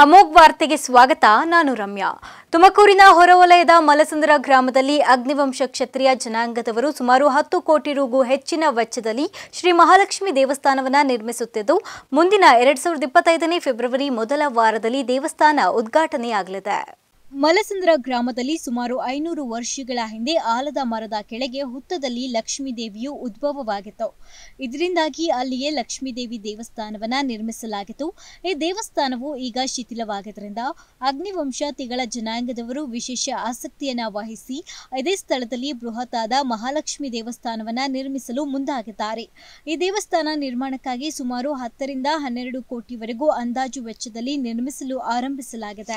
ಅಮೋಘ್ ವಾರ್ತೆಗೆ ಸ್ವಾಗತ ನಾನು ರಮ್ಯಾ ತುಮಕೂರಿನ ಹೊರವಲಯದ ಮಲಸಂದ್ರ ಗ್ರಾಮದಲ್ಲಿ ಅಗ್ನಿವಂಶ ಕ್ಷತ್ರಿಯ ಜನಾಂಗದವರು ಸುಮಾರು ಹತ್ತು ಕೋಟಿ ರುಗೂ ಹೆಚ್ಚಿನ ವೆಚ್ಚದಲ್ಲಿ ಶ್ರೀ ಮಹಾಲಕ್ಷ್ಮಿ ದೇವಸ್ಥಾನವನ್ನ ನಿರ್ಮಿಸುತ್ತಿದ್ದು ಮುಂದಿನ ಎರಡ್ ಸಾವಿರದ ಇಪ್ಪತ್ತೈದನೇ ಫೆಬ್ರವರಿ ಮೊದಲ ವಾರದಲ್ಲಿ ದೇವಸ್ಥಾನ ಉದ್ಘಾಟನೆಯಾಗಲಿದೆ ಮಲಸಂದ್ರ ಗ್ರಾಮದಲ್ಲಿ ಸುಮಾರು ಐನೂರು ವರ್ಷಗಳ ಹಿಂದೆ ಆಲದ ಮರದ ಕೆಳಗೆ ಹುತ್ತದಲ್ಲಿ ಲಕ್ಷ್ಮೀ ದೇವಿಯು ಉದ್ಭವವಾಗಿತ್ತು ಇದರಿಂದಾಗಿ ಅಲ್ಲಿಯೇ ಲಕ್ಷ್ಮೀದೇವಿ ದೇವಸ್ಥಾನವನ್ನ ನಿರ್ಮಿಸಲಾಗಿತ್ತು ಈ ದೇವಸ್ಥಾನವು ಈಗ ಶಿಥಿಲವಾಗಿದ್ದರಿಂದ ಅಗ್ನಿವಂಶ ತಿಗಳ ಜನಾಂಗದವರು ವಿಶೇಷ ಆಸಕ್ತಿಯನ್ನ ವಹಿಸಿ ಇದೇ ಸ್ಥಳದಲ್ಲಿ ಬೃಹತ್ತಾದ ಮಹಾಲಕ್ಷ್ಮಿ ದೇವಸ್ಥಾನವನ್ನ ನಿರ್ಮಿಸಲು ಮುಂದಾಗಿದ್ದಾರೆ ಈ ದೇವಸ್ಥಾನ ನಿರ್ಮಾಣಕ್ಕಾಗಿ ಸುಮಾರು ಹತ್ತರಿಂದ ಹನ್ನೆರಡು ಕೋಟಿವರೆಗೂ ಅಂದಾಜು ವೆಚ್ಚದಲ್ಲಿ ನಿರ್ಮಿಸಲು ಆರಂಭಿಸಲಾಗಿದೆ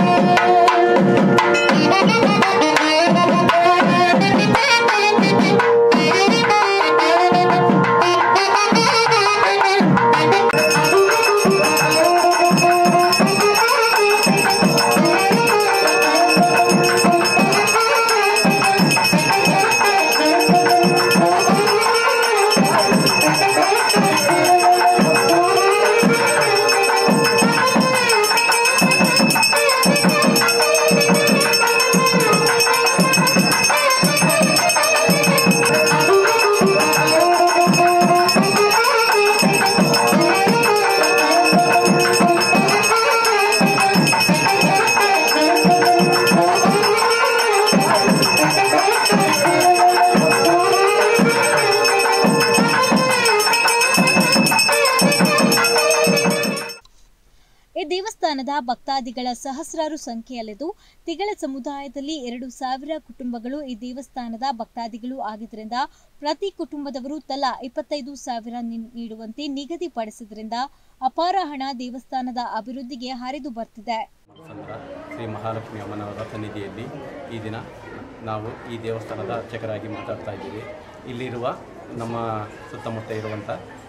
ಈ ದೇವಸ್ಥಾನದ ಭಕ್ತಾದಿಗಳ ಸಹಸ್ರಾರು ಸಂಖ್ಯೆಯಲ್ಲಿದ್ದು ತಿಗಳ ಸಮುದಾಯದಲ್ಲಿ ಎರಡು ಸಾವಿರ ಕುಟುಂಬಗಳು ಈ ದೇವಸ್ಥಾನದ ಭಕ್ತಾದಿಗಳು ಆಗಿದ್ದರಿಂದ ಪ್ರತಿ ಕುಟುಂಬದವರು ತಲಾ ಇಪ್ಪತ್ತೈದು ಸಾವಿರ ನೀ- ನೀಡುವಂತೆ ನಿಗದಿಪಡಿಸಿದ್ರಿಂದ ಅಪಾರ ಹಣ ದೇವಸ್ಥಾನದ ಅಭಿವೃದ್ಧಿಗೆ ಹರಿದು ಬರ್ತಿದೆ ಸಂದ್ರ ಶ್ರೀ ಮಹಾಲಕ್ಷ್ಮಿ ಅಮ್ಮನವರ ಸನ್ನಿಧಿಯಲ್ಲಿ ಈ ದಿನ ನಾವು ಈ ದೇವಸ್ಥಾನದ ಅರ್ಚಕರಾಗಿ ಮಾತಾಡ್ತಾ ಇದ್ದೀವಿ ಇಲ್ಲಿರುವ ನಮ್ಮ ಸುತ್ತಮುತ್ತ ಇರುವಂಥ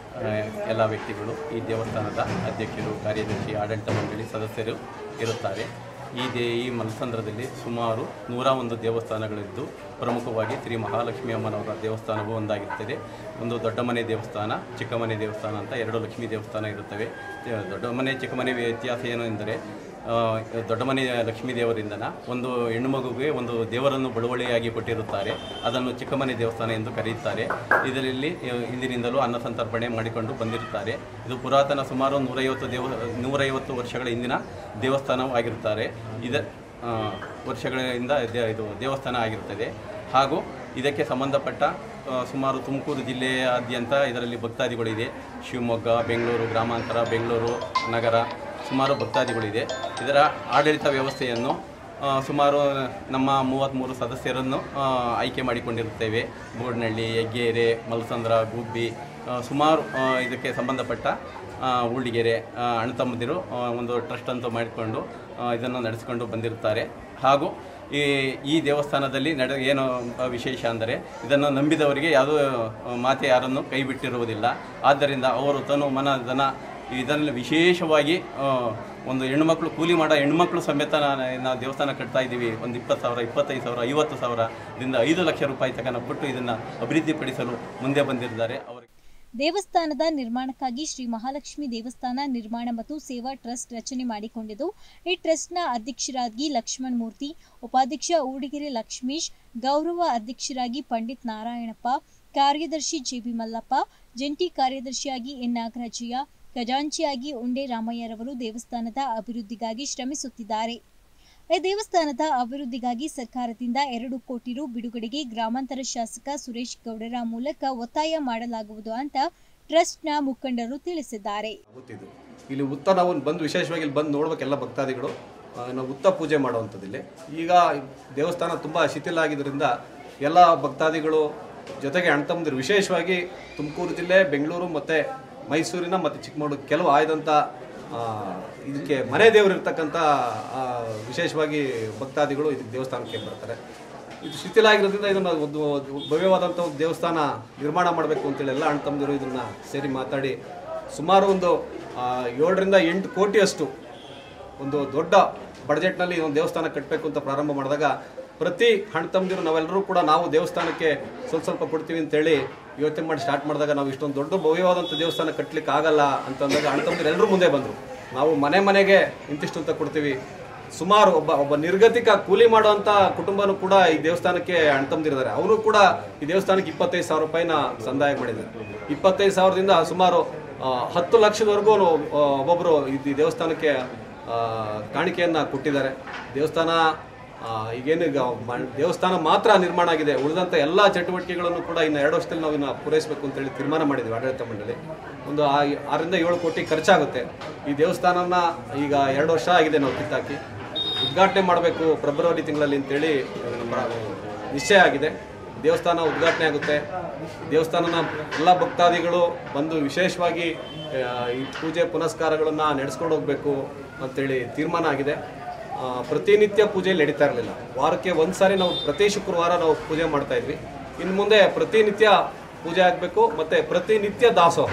ಎಲ್ಲ ವ್ಯಕ್ತಿಗಳು ಈ ದೇವಸ್ಥಾನದ ಅಧ್ಯಕ್ಷರು ಕಾರ್ಯದರ್ಶಿ ಆಡಳಿತ ಮಂಡಳಿ ಸದಸ್ಯರು ಇರುತ್ತಾರೆ ಈ ದೇ ಈ ಮಲಸಂದ್ರದಲ್ಲಿ ಸುಮಾರು ನೂರ ಒಂದು ದೇವಸ್ಥಾನಗಳಿದ್ದು ಪ್ರಮುಖವಾಗಿ ಶ್ರೀ ಮಹಾಲಕ್ಷ್ಮಿ ಅಮ್ಮನವರ ದೇವಸ್ಥಾನವು ಒಂದಾಗಿರ್ತದೆ ಒಂದು ದೊಡ್ಡ ಮನೆ ದೇವಸ್ಥಾನ ಚಿಕ್ಕ ಮನೆ ದೇವಸ್ಥಾನ ಅಂತ ಎರಡು ಲಕ್ಷ್ಮೀ ದೇವಸ್ಥಾನ ಇರುತ್ತವೆ ದೊಡ್ಡ ಮನೆ ಚಿಕ್ಕ ಮನೆ ವ್ಯತ್ಯಾಸ ಏನು ಎಂದರೆ ಆ, ದೊಡ್ಡ ಮನೆ ಲಕ್ಷ್ಮೀ ದೇವರಿಂದನ ಒಂದು ಹೆಣ್ಣು ಮಗುವಿಗೆ ಒಂದು ದೇವರನ್ನು ಬಳುವಳಿಯಾಗಿ ಕೊಟ್ಟಿರುತ್ತಾರೆ ಅದನ್ನು ಚಿಕ್ಕ ಮನೆ ದೇವಸ್ಥಾನ ಎಂದು ಕರೆಯುತ್ತಾರೆ ಇದರಲ್ಲಿ ಆ, ಹಿಂದಿನಿಂದಲೂ ಅನ್ನ ಸಂತರ್ಪಣೆ ಮಾಡಿಕೊಂಡು ಬಂದಿರುತ್ತಾರೆ ಇದು ಪುರಾತನ ಸುಮಾರು ನೂರೈವತ್ತು ದೇವ ನೂರೈವತ್ತು ವರ್ಷಗಳ ಹಿಂದಿನ ದೇವಸ್ಥಾನವಾಗಿರುತ್ತಾರೆ ಇದ ಆ, ವರ್ಷಗಳಿಂದ ದೇ- ಇದು ದೇವಸ್ಥಾನ ಆಗಿರುತ್ತದೆ ಹಾಗೂ ಇದಕ್ಕೆ ಸಂಬಂಧಪಟ್ಟ ಆ, ಸುಮಾರು ತುಮಕೂರು ಜಿಲ್ಲೆಯಾದ್ಯಂತ ಇದರಲ್ಲಿ ಭಕ್ತಾದಿಗಳಿದೆ ಶಿವಮೊಗ್ಗ ಬೆಂಗಳೂರು ಗ್ರಾಮಾಂತರ ಬೆಂಗಳೂರು ನಗರ ಸುಮಾರು ಭಕ್ತಾದಿಗಳಿದೆ ಇದರ ಆಡಳಿತ ವ್ಯವಸ್ಥೆಯನ್ನು ಆ, ಸುಮಾರು ನಮ್ಮ ಮೂವತ್ತ್ಮೂರು ಸದಸ್ಯರನ್ನು ಆ, ಆಯ್ಕೆ ಮಾಡಿಕೊಂಡಿರುತ್ತೇವೆ ಬೋಡ್ನಹಳ್ಳಿ ಹೆಗ್ಗೇರೆ ಮಲಸಂದ್ರ ಗುಬ್ಬಿ ಆ, ಸುಮಾರು ಆ, ಇದಕ್ಕೆ ಸಂಬಂಧಪಟ್ಟ ಆ, ಉಳ್ಳಿಗೆರೆ ಆ, ಅಣ್ಣತಮ್ಮದಿರು ಆ, ಒಂದು ಟ್ರಸ್ಟ್ ಅಂತ ಮಾಡಿಕೊಂಡು ಆ, ಇದನ್ನು ನಡೆಸಿಕೊಂಡು ಬಂದಿರುತ್ತಾರೆ ಹಾಗೂ ಈ ಈ ದೇವಸ್ಥಾನದಲ್ಲಿ ನಡೆ ಏನು ವಿಶೇಷ ಅಂದರೆ ಇದನ್ನು ನಂಬಿದವರಿಗೆ ಯಾವುದೋ ಆ, ಮಾತೆ ಯಾರನ್ನು ಕೈ ಬಿಟ್ಟಿರುವುದಿಲ್ಲ ಆದ್ದರಿಂದ ಅವರು ತನು ಮನ ಧನ ಇದನ್ನು ವಿಶೇಷವಾಗಿ ಆ, ಒಂದು ಹೆಣ್ಮಕ್ಳು ಕೂಲಿ ಮಾಡೋ ಹೆಣ್ಮಕ್ಳು ಸಮೇತ ನಾ- ನಾವು ದೇವಸ್ಥಾನ ಕಟ್ತಾ ಇದ್ದೀವಿ ಒಂದು ಇಪ್ಪತ್ತು ಸಾವಿರ ಇಪ್ಪತ್ತೈದು ಸಾವಿರ ಐವತ್ತು ಸಾವಿರದಿಂದ ಐದು ಲಕ್ಷ ರೂಪಾಯಿ ತನಕ ಕೊಟ್ಟು ಇದನ್ನು ಅಭಿವೃದ್ಧಿಪಡಿಸಲು ಮುಂದೆ ಬಂದಿದ್ದಾರೆ ಅವರಿಗೆ ದೇವಸ್ಥಾನದ ನಿರ್ಮಾಣಕ್ಕಾಗಿ ಶ್ರೀ ಮಹಾಲಕ್ಷ್ಮಿ ದೇವಸ್ಥಾನ ನಿರ್ಮಾಣ ಮತ್ತು ಸೇವಾ ಟ್ರಸ್ಟ್ ರಚನೆ ಮಾಡಿಕೊಂಡಿದ್ದು ಈ ಟ್ರಸ್ಟ್ನ ಅಧ್ಯಕ್ಷರಾಗಿ ಲಕ್ಷ್ಮಣ್ ಮೂರ್ತಿ ಉಪಾಧ್ಯಕ್ಷ ಊಡಿಗೆರೆ ಲಕ್ಷ್ಮೀಶ್ ಗೌರವ ಅಧ್ಯಕ್ಷರಾಗಿ ಪಂಡಿತ್ ನಾರಾಯಣಪ್ಪ ಕಾರ್ಯದರ್ಶಿ ಜೆಬಿ ಮಲ್ಲಪ್ಪ ಜಂಟಿ ಕಾರ್ಯದರ್ಶಿಯಾಗಿ ಎನ್ ನಾಗರಾಜಯ್ಯ ಖಜಾಂಚಿಯಾಗಿ ಉಂಡೆ ರಾಮಯ್ಯರವರು ದೇವಸ್ಥಾನದ ಅಭಿವೃದ್ಧಿಗಾಗಿ ಶ್ರಮಿಸುತ್ತಿದ್ದಾರೆ ಈ ದೇವಸ್ಥಾನದ ಅಭಿವೃದ್ಧಿಗಾಗಿ ಸರ್ಕಾರದಿಂದ ಎರಡು ಕೋಟಿ ರು ಬಿಡುಗಡೆಗೆ ಗ್ರಾಮಾಂತರ ಶಾಸಕ ಸುರೇಶ್ ಗೌಡರ ಮೂಲಕ ಒತ್ತಾಯ ಮಾಡಲಾಗುವುದು ಅಂತ ಟ್ರಸ್ಟ್ನ ಮುಖಂಡರು ತಿಳಿಸಿದ್ದಾರೆ ಗೊತ್ತಿದ್ದು ಇಲ್ಲಿ ಉತ್ತ ನಾವು ಬಂದು ವಿಶೇಷವಾಗಿ ಇಲ್ಲಿ ಬಂದು ನೋಡ್ಬೇಕೆಲ್ಲ ಭಕ್ತಾದಿಗಳು ಆ, ನಾವು ಉತ್ತ ಪೂಜೆ ಮಾಡುವಂಥದ್ದಿಲ್ಲಿ ಈಗ ದೇವಸ್ಥಾನ ತುಂಬ ಶಿಥಿಲ ಆಗಿದ್ದರಿಂದ ಎಲ್ಲ ಭಕ್ತಾದಿಗಳು ಜೊತೆಗೆ ಅಣ್ತಮ್ಮದಿರು ವಿಶೇಷವಾಗಿ ತುಮಕೂರು ಜಿಲ್ಲೆ ಬೆಂಗಳೂರು ಮತ್ತು ಮೈಸೂರಿನ ಮತ್ತು ಚಿಕ್ಕಮಗಳೂರು ಕೆಲವು ಆಯ್ದಂಥ ಆ, ಇದಕ್ಕೆ ಮನೆ ದೇವರು ಇರ್ತಕ್ಕಂಥ ಆ, ವಿಶೇಷವಾಗಿ ಭಕ್ತಾದಿಗಳು ಇದಕ್ಕೆ ದೇವಸ್ಥಾನಕ್ಕೆ ಬರ್ತಾರೆ ಇದು ಶಿಥಿಲ ಆಗಿರೋದ್ರಿಂದ ಇದನ್ನು ಒಂದು ಭವ್ಯವಾದಂಥ ಒಂದು ದೇವಸ್ಥಾನ ನಿರ್ಮಾಣ ಮಾಡಬೇಕು ಅಂತೇಳಿ ಎಲ್ಲ ಅಣ್ಣ ತಮ್ಮದಿರು ಇದನ್ನು ಸೇರಿ ಮಾತಾಡಿ ಸುಮಾರು ಒಂದು ಆ, ಏಳರಿಂದ ಎಂಟು ಕೋಟಿಯಷ್ಟು ಒಂದು ದೊಡ್ಡ ಬಡ್ಜೆಟ್ನಲ್ಲಿ ಒಂದು ದೇವಸ್ಥಾನ ಕಟ್ಟಬೇಕು ಅಂತ ಪ್ರಾರಂಭ ಮಾಡಿದಾಗ ಪ್ರತಿ ಹಣ್ಣು ತಮ್ಮದಿರು ನಾವೆಲ್ಲರೂ ಕೂಡ ನಾವು ದೇವಸ್ಥಾನಕ್ಕೆ ಸ್ವಲ್ಪ ಸ್ವಲ್ಪ ಕೊಡ್ತೀವಿ ಅಂತೇಳಿ ಯೋಚನೆ ಮಾಡಿ ಸ್ಟಾರ್ಟ್ ಮಾಡಿದಾಗ ನಾವು ಇಷ್ಟೊಂದು ದೊಡ್ಡ ಭವ್ಯವಾದಂಥ ದೇವಸ್ಥಾನ ಕಟ್ಟಲಿಕ್ಕೆ ಆಗಲ್ಲ ಅಂತಂದಾಗ ಅಣ್ಣ ತಮ್ಮದಿರು ಎಲ್ಲರೂ ಮುಂದೆ ಬಂದರು ನಾವು ಮನೆ ಮನೆಗೆ ಇಂತಿಷ್ಟು ಅಂತ ಕೊಡ್ತೀವಿ ಸುಮಾರು ಒಬ್ಬ ಒಬ್ಬ ನಿರ್ಗತಿಕ ಕೂಲಿ ಮಾಡುವಂತ ಕುಟುಂಬನೂ ಕೂಡ ಈ ದೇವಸ್ಥಾನಕ್ಕೆ ಅಣ್ತಂದಿದ್ದಾರೆ ಅವರು ಕೂಡ ಈ ದೇವಸ್ಥಾನಕ್ಕೆ ಇಪ್ಪತ್ತೈದು ಸಾವಿರ ರೂಪಾಯಿನ ಸಂದಾಯ ಮಾಡಿದ್ದಾರೆ ಇಪ್ಪತ್ತೈದು ಸಾವಿರದಿಂದ ಸುಮಾರು ಆ, ಹತ್ತು ಲಕ್ಷದವರೆಗೂ ಒಬ್ಬೊಬ್ಬರು ಈ ದೇವಸ್ಥಾನಕ್ಕೆ ಆ, ಕಾಣಿಕೆಯನ್ನ ಕೊಟ್ಟಿದ್ದಾರೆ ದೇವಸ್ಥಾನ ಆ, ಈಗೇನು ಈಗ ಮ- ದೇವಸ್ಥಾನ ಮಾತ್ರ ನಿರ್ಮಾಣ ಆಗಿದೆ ಉಳಿದಂಥ ಎಲ್ಲ ಚಟುವಟಿಕೆಗಳನ್ನು ಕೂಡ ಇನ್ನು ಎರಡು ವರ್ಷದಲ್ಲಿ ನಾವು ಇನ್ನು ಪೂರೈಸಬೇಕು ಅಂತೇಳಿ ತೀರ್ಮಾನ ಮಾಡಿದ್ವಿ ಆಡಳಿತ ಮಂಡಳಿ ಒಂದು ಆ- ಆರರಿಂದ ಏಳು ಕೋಟಿ ಖರ್ಚಾಗುತ್ತೆ ಈ ದೇವಸ್ಥಾನನ ಈಗ ಎರಡು ವರ್ಷ ಆಗಿದೆ ನಾವು ಕಿತ್ತಾಕಿ ಉದ್ಘಾಟನೆ ಮಾಡಬೇಕು ಫೆಬ್ರವರಿ ತಿಂಗಳಲ್ಲಿ ಅಂತೇಳಿ ನಮ್ಮ ನಿಶ್ಚಯ ಆಗಿದೆ ದೇವಸ್ಥಾನ ಉದ್ಘಾಟನೆ ಆಗುತ್ತೆ ದೇವಸ್ಥಾನನ ಎಲ್ಲ ಭಕ್ತಾದಿಗಳು ಬಂದು ವಿಶೇಷವಾಗಿ ಆ, ಈ ಪೂಜೆ ಪುನಸ್ಕಾರಗಳನ್ನು ನಡೆಸ್ಕೊಂಡು ಹೋಗಬೇಕು ಅಂತೇಳಿ ತೀರ್ಮಾನ ಆಗಿದೆ ಆ, ಪ್ರತಿನಿತ್ಯ ಪೂಜೆಯಲ್ಲಿ ನಡೀತಾ ಇರಲಿಲ್ಲ ವಾರಕ್ಕೆ ಒಂದು ಸಾರಿ ನಾವು ಪ್ರತಿ ಶುಕ್ರವಾರ ನಾವು ಪೂಜೆ ಮಾಡ್ತಾ ಇದ್ವಿ ಇನ್ನು ಮುಂದೆ ಪ್ರತಿನಿತ್ಯ ಪೂಜೆ ಆಗಬೇಕು ಮತ್ತು ಪ್ರತಿನಿತ್ಯ ದಾಸೋಹ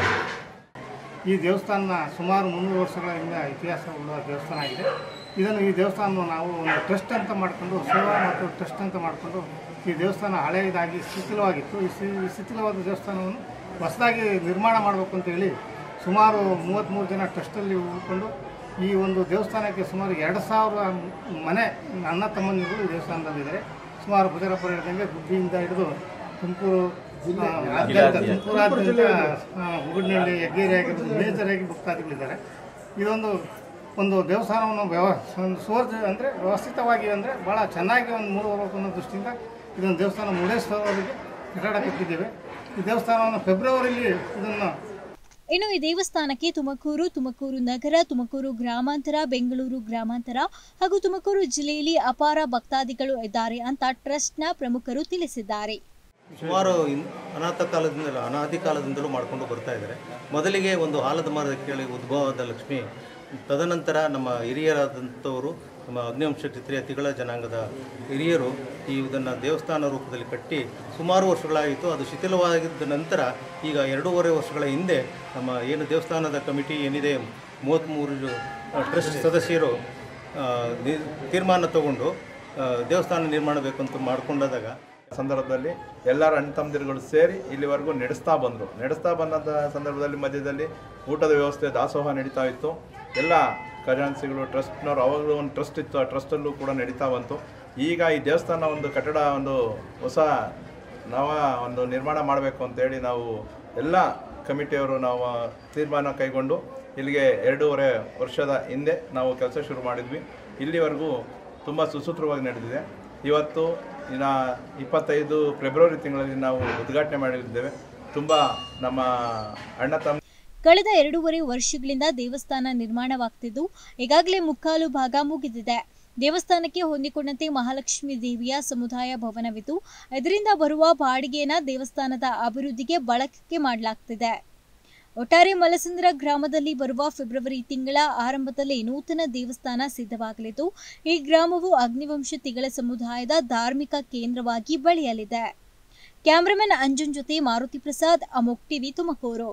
ಈ ದೇವಸ್ಥಾನ ಸುಮಾರು ಮುನ್ನೂರು ವರ್ಷಗಳಿಂದ ಇತಿಹಾಸ ಉಳ್ಳ ದೇವಸ್ಥಾನ ಆಗಿದೆ ಇದನ್ನು ಈ ದೇವಸ್ಥಾನ ನಾವು ಒಂದು ಟ್ರಸ್ಟ್ ಅಂತ ಮಾಡಿಕೊಂಡು ಸೇವಾ ಮತ್ತು ಟ್ರಸ್ಟ್ ಅಂತ ಮಾಡಿಕೊಂಡು ಈ ದೇವಸ್ಥಾನ ಹಳೆಯದಾಗಿ ಶಿಥಿಲವಾಗಿತ್ತು ಈ ಶಿ- ಈ ಶಿಥಿಲವಾದ ದೇವಸ್ಥಾನವನ್ನು ಹೊಸದಾಗಿ ನಿರ್ಮಾಣ ಮಾಡಬೇಕು ಅಂತೇಳಿ ಸುಮಾರು ಮೂವತ್ತ್ಮೂರು ಜನ ಟ್ರಸ್ಟಲ್ಲಿ ಉಳ್ಕೊಂಡು ಈ ಒಂದು ದೇವಸ್ಥಾನಕ್ಕೆ ಸುಮಾರು ಎರಡು ಸಾವಿರ ಮನೆ ಅಣ್ಣ ತಮ್ಮಂದಿರು ಈ ದೇವಸ್ಥಾನದಲ್ಲಿದ್ದಾರೆ ಸುಮಾರು ಭುಜರಪ್ಪ ಹೇಳಿದಂಗೆ ಗುಬ್ಬಿಯಿಂದ ಹಿಡಿದು ತುಮಕೂರು ಆ, ಆದ್ಯಂತ ತುಮಕೂರಾದ್ಯಂತ ಹುಗುಡ್ನಳ್ಳಿ ಹೆಗ್ಗೇರಿ ಆಗಿರ್ಬೋದು ಮೇಜರ್ ಆಗಿ ಭಕ್ತಾದಿಗಳಿದ್ದಾರೆ ಇದೊಂದು ಒಂದು ದೇವಸ್ಥಾನವನ್ನು ವ್ಯವ ಒಂದು ಸುವರ್ಜ ಅಂದರೆ ವ್ಯವಸ್ಥಿತವಾಗಿ ಅಂದರೆ ಭಾಳ ಚೆನ್ನಾಗಿ ಒಂದು ಮೂರು ಬರಬೇಕು ಅನ್ನೋ ದೃಷ್ಟಿಯಿಂದ ಇದೊಂದು ದೇವಸ್ಥಾನ ಮುರುಡೇಶ್ವರವರಿಗೆ ಕಟ್ಟಡ ಕಟ್ಟಿದ್ದೇವೆ ಈ ದೇವಸ್ಥಾನವನ್ನು ಫೆಬ್ರವರಿಲಿ ಇದನ್ನು ಇನ್ನು ಈ ದೇವಸ್ಥಾನಕ್ಕೆ ತುಮಕೂರು ತುಮಕೂರು ನಗರ ತುಮಕೂರು ಗ್ರಾಮಾಂತರ ಬೆಂಗಳೂರು ಗ್ರಾಮಾಂತರ ಹಾಗೂ ತುಮಕೂರು ಜಿಲ್ಲೆಯಲ್ಲಿ ಅಪಾರ ಭಕ್ತಾದಿಗಳು ಇದ್ದಾರೆ ಅಂತ ಟ್ರಸ್ಟ್ನ ಪ್ರಮುಖರು ತಿಳಿಸಿದ್ದಾರೆ ಸುಮಾರು ಇನ್- ಅನಾಥ ಕಾಲದಿಂದಲೂ ಅನಾದಿ ಕಾಲದಿಂದಲೂ ಮಾಡಿಕೊಂಡು ಬರ್ತಾ ಇದ್ದಾರೆ ಮೊದಲಿಗೆ ಒಂದು ಆಲದ ಮರದ ಕೇಳಿ ಉದ್ಭವವಾದ ಲಕ್ಷ್ಮಿ ತದನಂತರ ನಮ್ಮ ಹಿರಿಯರಾದಂಥವರು ನಮ್ಮ ಅಗ್ನಿವಂಶ ಕ್ಷತ್ರಿಯ ತಿಗಳ ಜನಾಂಗದ ಹಿರಿಯರು ಈ ಇದನ್ನು ದೇವಸ್ಥಾನ ರೂಪದಲ್ಲಿ ಕಟ್ಟಿ ಸುಮಾರು ವರ್ಷಗಳಾಯಿತು ಅದು ಶಿಥಿಲವಾಗಿದ್ದ ನಂತರ ಈಗ ಎರಡೂವರೆ ವರ್ಷಗಳ ಹಿಂದೆ ನಮ್ಮ ಏನು ದೇವಸ್ಥಾನದ ಕಮಿಟಿ ಏನಿದೆ ಮೂವತ್ತ್ಮೂರು ಟ್ರಸ್ಟ್ ಸದಸ್ಯರು ಆ, ನಿ- ತೀರ್ಮಾನ ತಗೊಂಡು ಆ, ದೇವಸ್ಥಾನ ನಿರ್ಮಾಣ ಬೇಕಂತ ಮಾಡಿಕೊಂಡಾಗ ಸಂದರ್ಭದಲ್ಲಿ ಎಲ್ಲರ ಅಣ್ಣ ತಮ್ಮದಿರುಗಳು ಸೇರಿ ಇಲ್ಲಿವರೆಗೂ ನಡೆಸ್ತಾ ಬಂದರು ನಡೆಸ್ತಾ ಬಂದಂಥ ಸಂದರ್ಭದಲ್ಲಿ ಮಧ್ಯದಲ್ಲಿ ಊಟದ ವ್ಯವಸ್ಥೆ ದಾಸೋಹ ನಡೀತಾ ಇತ್ತು ಎಲ್ಲ ಖಜಾನ್ಸಿಗಳು ಟ್ರಸ್ಟ್ನವ್ರು ಅವಾಗಲೂ ಒಂದು ಟ್ರಸ್ಟ್ ಇತ್ತು ಆ ಟ್ರಸ್ಟಲ್ಲೂ ಕೂಡ ನಡೀತಾ ಬಂತು ಈಗ ಈ ದೇವಸ್ಥಾನ ಒಂದು ಕಟ್ಟಡ ಒಂದು ಹೊಸ ನವ ಒಂದು ನಿರ್ಮಾಣ ಮಾಡಬೇಕು ಅಂತೇಳಿ ನಾವು ಎಲ್ಲ ಕಮಿಟಿಯವರು ನಾವು ತೀರ್ಮಾನ ಕೈಗೊಂಡು ಇಲ್ಲಿಗೆ ಎರಡೂವರೆ ವರ್ಷದ ಹಿಂದೆ ನಾವು ಕೆಲಸ ಶುರು ಮಾಡಿದ್ವಿ ಇಲ್ಲಿವರೆಗೂ ತುಂಬ ಸುಸೂತ್ರವಾಗಿ ನಡೆದಿದೆ ಇವತ್ತು ಇನ್ನು ಇಪ್ಪತ್ತೈದು ಫೆಬ್ರವರಿ ತಿಂಗಳಲ್ಲಿ ನಾವು ಉದ್ಘಾಟನೆ ಮಾಡಲಿದ್ದೇವೆ ತುಂಬ ನಮ್ಮ ಅಣ್ಣ ತಮ್ಮ ಕಳೆದ ಎರಡೂವರೆ ವರ್ಷಗಳಿಂದ ದೇವಸ್ಥಾನ ನಿರ್ಮಾಣವಾಗ್ತಿದ್ದು ಈಗಾಗಲೇ ಮುಕ್ಕಾಲು ಭಾಗ ಮುಗಿದಿದೆ ದೇವಸ್ಥಾನಕ್ಕೆ ಹೊಂದಿಕೊಂಡಂತೆ ಮಹಾಲಕ್ಷ್ಮಿ ದೇವಿಯ ಸಮುದಾಯ ಭವನವಿದ್ದು ಇದರಿಂದ ಬರುವ ಬಾಡಿಗೆಯನ್ನ ದೇವಸ್ಥಾನದ ಅಭಿವೃದ್ಧಿಗೆ ಬಳಕೆ ಮಾಡಲಾಗ್ತಿದೆ ಒಟ್ಟಾರೆ ಮಲಸಂದ್ರ ಗ್ರಾಮದಲ್ಲಿ ಬರುವ ಫೆಬ್ರವರಿ ತಿಂಗಳ ಆರಂಭದಲ್ಲಿ ನೂತನ ದೇವಸ್ಥಾನ ಸಿದ್ಧವಾಗಲಿದ್ದು ಈ ಗ್ರಾಮವು ಅಗ್ನಿವಂಶ ತಿಗಳ ಸಮುದಾಯದ ಧಾರ್ಮಿಕ ಕೇಂದ್ರವಾಗಿ ಬೆಳೆಯಲಿದೆ ಕ್ಯಾಮರಾಮನ್ ಅಂಜುನ್ ಜೊತೆ ಮಾರುತಿ ಪ್ರಸಾದ್ ಅಮೋಕ್ ಟಿವಿ ತುಮಕೂರು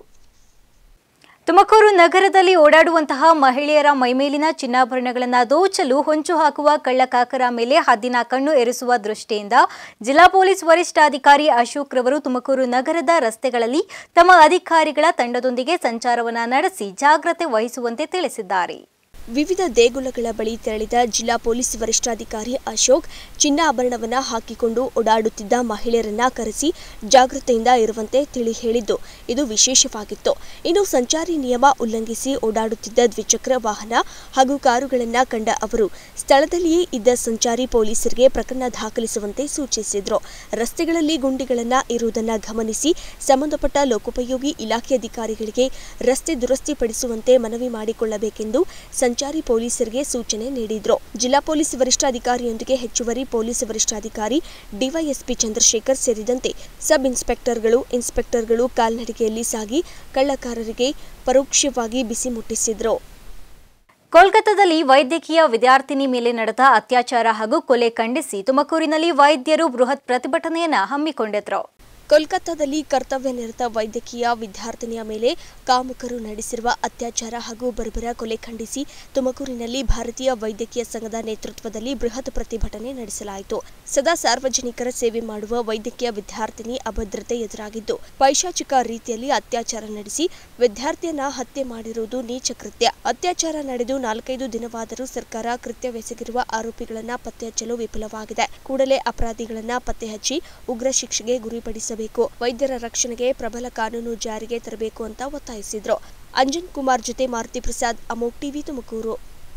ತುಮಕೂರು ನಗರದಲ್ಲಿ ಓಡಾಡುವಂತಹ ಮಹಿಳೆಯರ ಮೈಮೇಲಿನ ಚಿನ್ನಾಭರಣಗಳನ್ನು ದೋಚಲು ಹೊಂಚು ಹಾಕುವ ಕಳ್ಳಕಾಕರ ಮೇಲೆ ಹದ್ದಿನ ಕಣ್ಣು ಎರಿಸುವ ದೃಷ್ಟಿಯಿಂದ ಜಿಲ್ಲಾ ಪೊಲೀಸ್ ವರಿಷ್ಠಾಧಿಕಾರಿ ಅಶೋಕ್ ರವರು ತುಮಕೂರು ನಗರದ ರಸ್ತೆಗಳಲ್ಲಿ ತಮ್ಮ ಅಧಿಕಾರಿಗಳ ತಂಡದೊಂದಿಗೆ ಸಂಚಾರವನ್ನ ನಡೆಸಿ ಜಾಗ್ರತೆ ವಹಿಸುವಂತೆ ತಿಳಿಸಿದ್ದಾರೆ ವಿವಿಧ ದೇಗುಲಗಳ ಬಳಿ ತೆರಳಿದ ಜಿಲ್ಲಾ ಪೊಲೀಸ್ ವರಿಷ್ಠಾಧಿಕಾರಿ ಅಶೋಕ್ ಚಿನ್ನಾಭರಣವನ್ನ ಹಾಕಿಕೊಂಡು ಓಡಾಡುತ್ತಿದ್ದ ಮಹಿಳೆಯರನ್ನ ಕರೆಸಿ ಜಾಗೃತೆಯಿಂದ ಇರುವಂತೆ ತಿಳಿ ಹೇಳಿದ್ದು ಇದು ವಿಶೇಷವಾಗಿತ್ತು ಇನ್ನು ಸಂಚಾರಿ ನಿಯಮ ಉಲ್ಲಂಘಿಸಿ ಓಡಾಡುತ್ತಿದ್ದ ದ್ವಿಚಕ್ರ ವಾಹನ ಹಾಗೂ ಕಾರುಗಳನ್ನ ಕಂಡ ಅವರು ಸ್ಥಳದಲ್ಲಿಯೇ ಇದ್ದ ಸಂಚಾರಿ ಪೊಲೀಸರಿಗೆ ಪ್ರಕರಣ ದಾಖಲಿಸುವಂತೆ ಸೂಚಿಸಿದ್ರು ರಸ್ತೆಗಳಲ್ಲಿ ಗುಂಡಿಗಳನ್ನ ಇರುವುದನ್ನ ಗಮನಿಸಿ ಸಂಬಂಧಪಟ್ಟ ಲೋಕೋಪಯೋಗಿ ಇಲಾಖೆ ಅಧಿಕಾರಿಗಳಿಗೆ ರಸ್ತೆ ದುರಸ್ತಿಪಡಿಸುವಂತೆ ಮನವಿ ಮಾಡಿಕೊಳ್ಳಬೇಕೆಂದು ಸಂಚಾರಿ ಪೊಲೀಸರಿಗೆ ಸೂಚನೆ ನೀಡಿದ್ರು ಜಿಲ್ಲಾ ಪೊಲೀಸ್ ವರಿಷ್ಠಾಧಿಕಾರಿಯೊಂದಿಗೆ ಹೆಚ್ಚುವರಿ ಪೊಲೀಸ್ ವರಿಷ್ಠಾಧಿಕಾರಿ ಡಿವೈಎಸ್ಪಿ ಚಂದ್ರಶೇಖರ್ ಸೇರಿದಂತೆ ಸಬ್ ಇನ್ಸ್ಪೆಕ್ಟರ್ಗಳು ಇನ್ಸ್ಪೆಕ್ಟರ್ಗಳು ಕಾಲ್ನಡಿಗೆಯಲ್ಲಿ ಸಾಗಿ ಕಳ್ಳಕಾರರಿಗೆ ಪರೋಕ್ಷವಾಗಿ ಬಿಸಿ ಮುಟ್ಟಿಸಿದ್ರು ಕೋಲ್ಕತ್ತಾದಲ್ಲಿ ವೈದ್ಯಕೀಯ ವಿದ್ಯಾರ್ಥಿನಿ ಮೇಲೆ ನಡೆದ ಅತ್ಯಾಚಾರ ಹಾಗೂ ಕೊಲೆ ಖಂಡಿಸಿ ತುಮಕೂರಿನಲ್ಲಿ ವೈದ್ಯರು ಬೃಹತ್ ಪ್ರತಿಭಟನೆಯನ್ನ ಹಮ್ಮಿಕೊಂಡಿದ್ರು ಕೋಲ್ಕತ್ತಾದಲ್ಲಿ ಕರ್ತವ್ಯ ನಿರತ ವೈದ್ಯಕೀಯ ವಿದ್ಯಾರ್ಥಿನಿಯ ಮೇಲೆ ಕಾಮುಕರು ನಡೆಸಿರುವ ಅತ್ಯಾಚಾರ ಹಾಗೂ ಬರ್ಬರ ಕೊಲೆ ಖಂಡಿಸಿ ತುಮಕೂರಿನಲ್ಲಿ ಭಾರತೀಯ ವೈದ್ಯಕೀಯ ಸಂಘದ ನೇತೃತ್ವದಲ್ಲಿ ಬೃಹತ್ ಪ್ರತಿಭಟನೆ ನಡೆಸಲಾಯಿತು ಸದಾ ಸಾರ್ವಜನಿಕರ ಸೇವೆ ಮಾಡುವ ವೈದ್ಯಕೀಯ ವಿದ್ಯಾರ್ಥಿನಿ ಅಭದ್ರತೆ ಎದುರಾಗಿದ್ದು ಪೈಶಾಚಿಕ ರೀತಿಯಲ್ಲಿ ಅತ್ಯಾಚಾರ ನಡೆಸಿ ವಿದ್ಯಾರ್ಥಿಯನ್ನ ಹತ್ಯೆ ಮಾಡಿರುವುದು ನೀಚ ಕೃತ್ಯ ಅತ್ಯಾಚಾರ ನಡೆದು ನಾಲ್ಕೈದು ದಿನವಾದರೂ ಸರ್ಕಾರ ಕೃತ್ಯವೆಸಗಿರುವ ಆರೋಪಿಗಳನ್ನ ಪತ್ತೆ ಹಚ್ಚಲು ವಿಫಲವಾಗಿದೆ ಕೂಡಲೇ ಅಪರಾಧಿಗಳನ್ನ ಪತ್ತೆ ಹಚ್ಚಿ ಉಗ್ರ ಶಿಕ್ಷೆಗೆ ಗುರಿಪಡಿಸಬೇಕು ವೈದ್ಯರ ರಕ್ಷಣೆಗೆ ಪ್ರಬಲ ಕಾನೂನು ಜಾರಿಗೆ ತರಬೇಕು ಅಂತ ಒತ್ತಾಯಿಸಿದ್ರು ಅಂಜನ್ ಕುಮಾರ್ ಜೊತೆ ಮಾರುತಿ ಪ್ರಸಾದ್ ಅಮೋಕ್ ಟಿವಿ ತುಮಕೂರು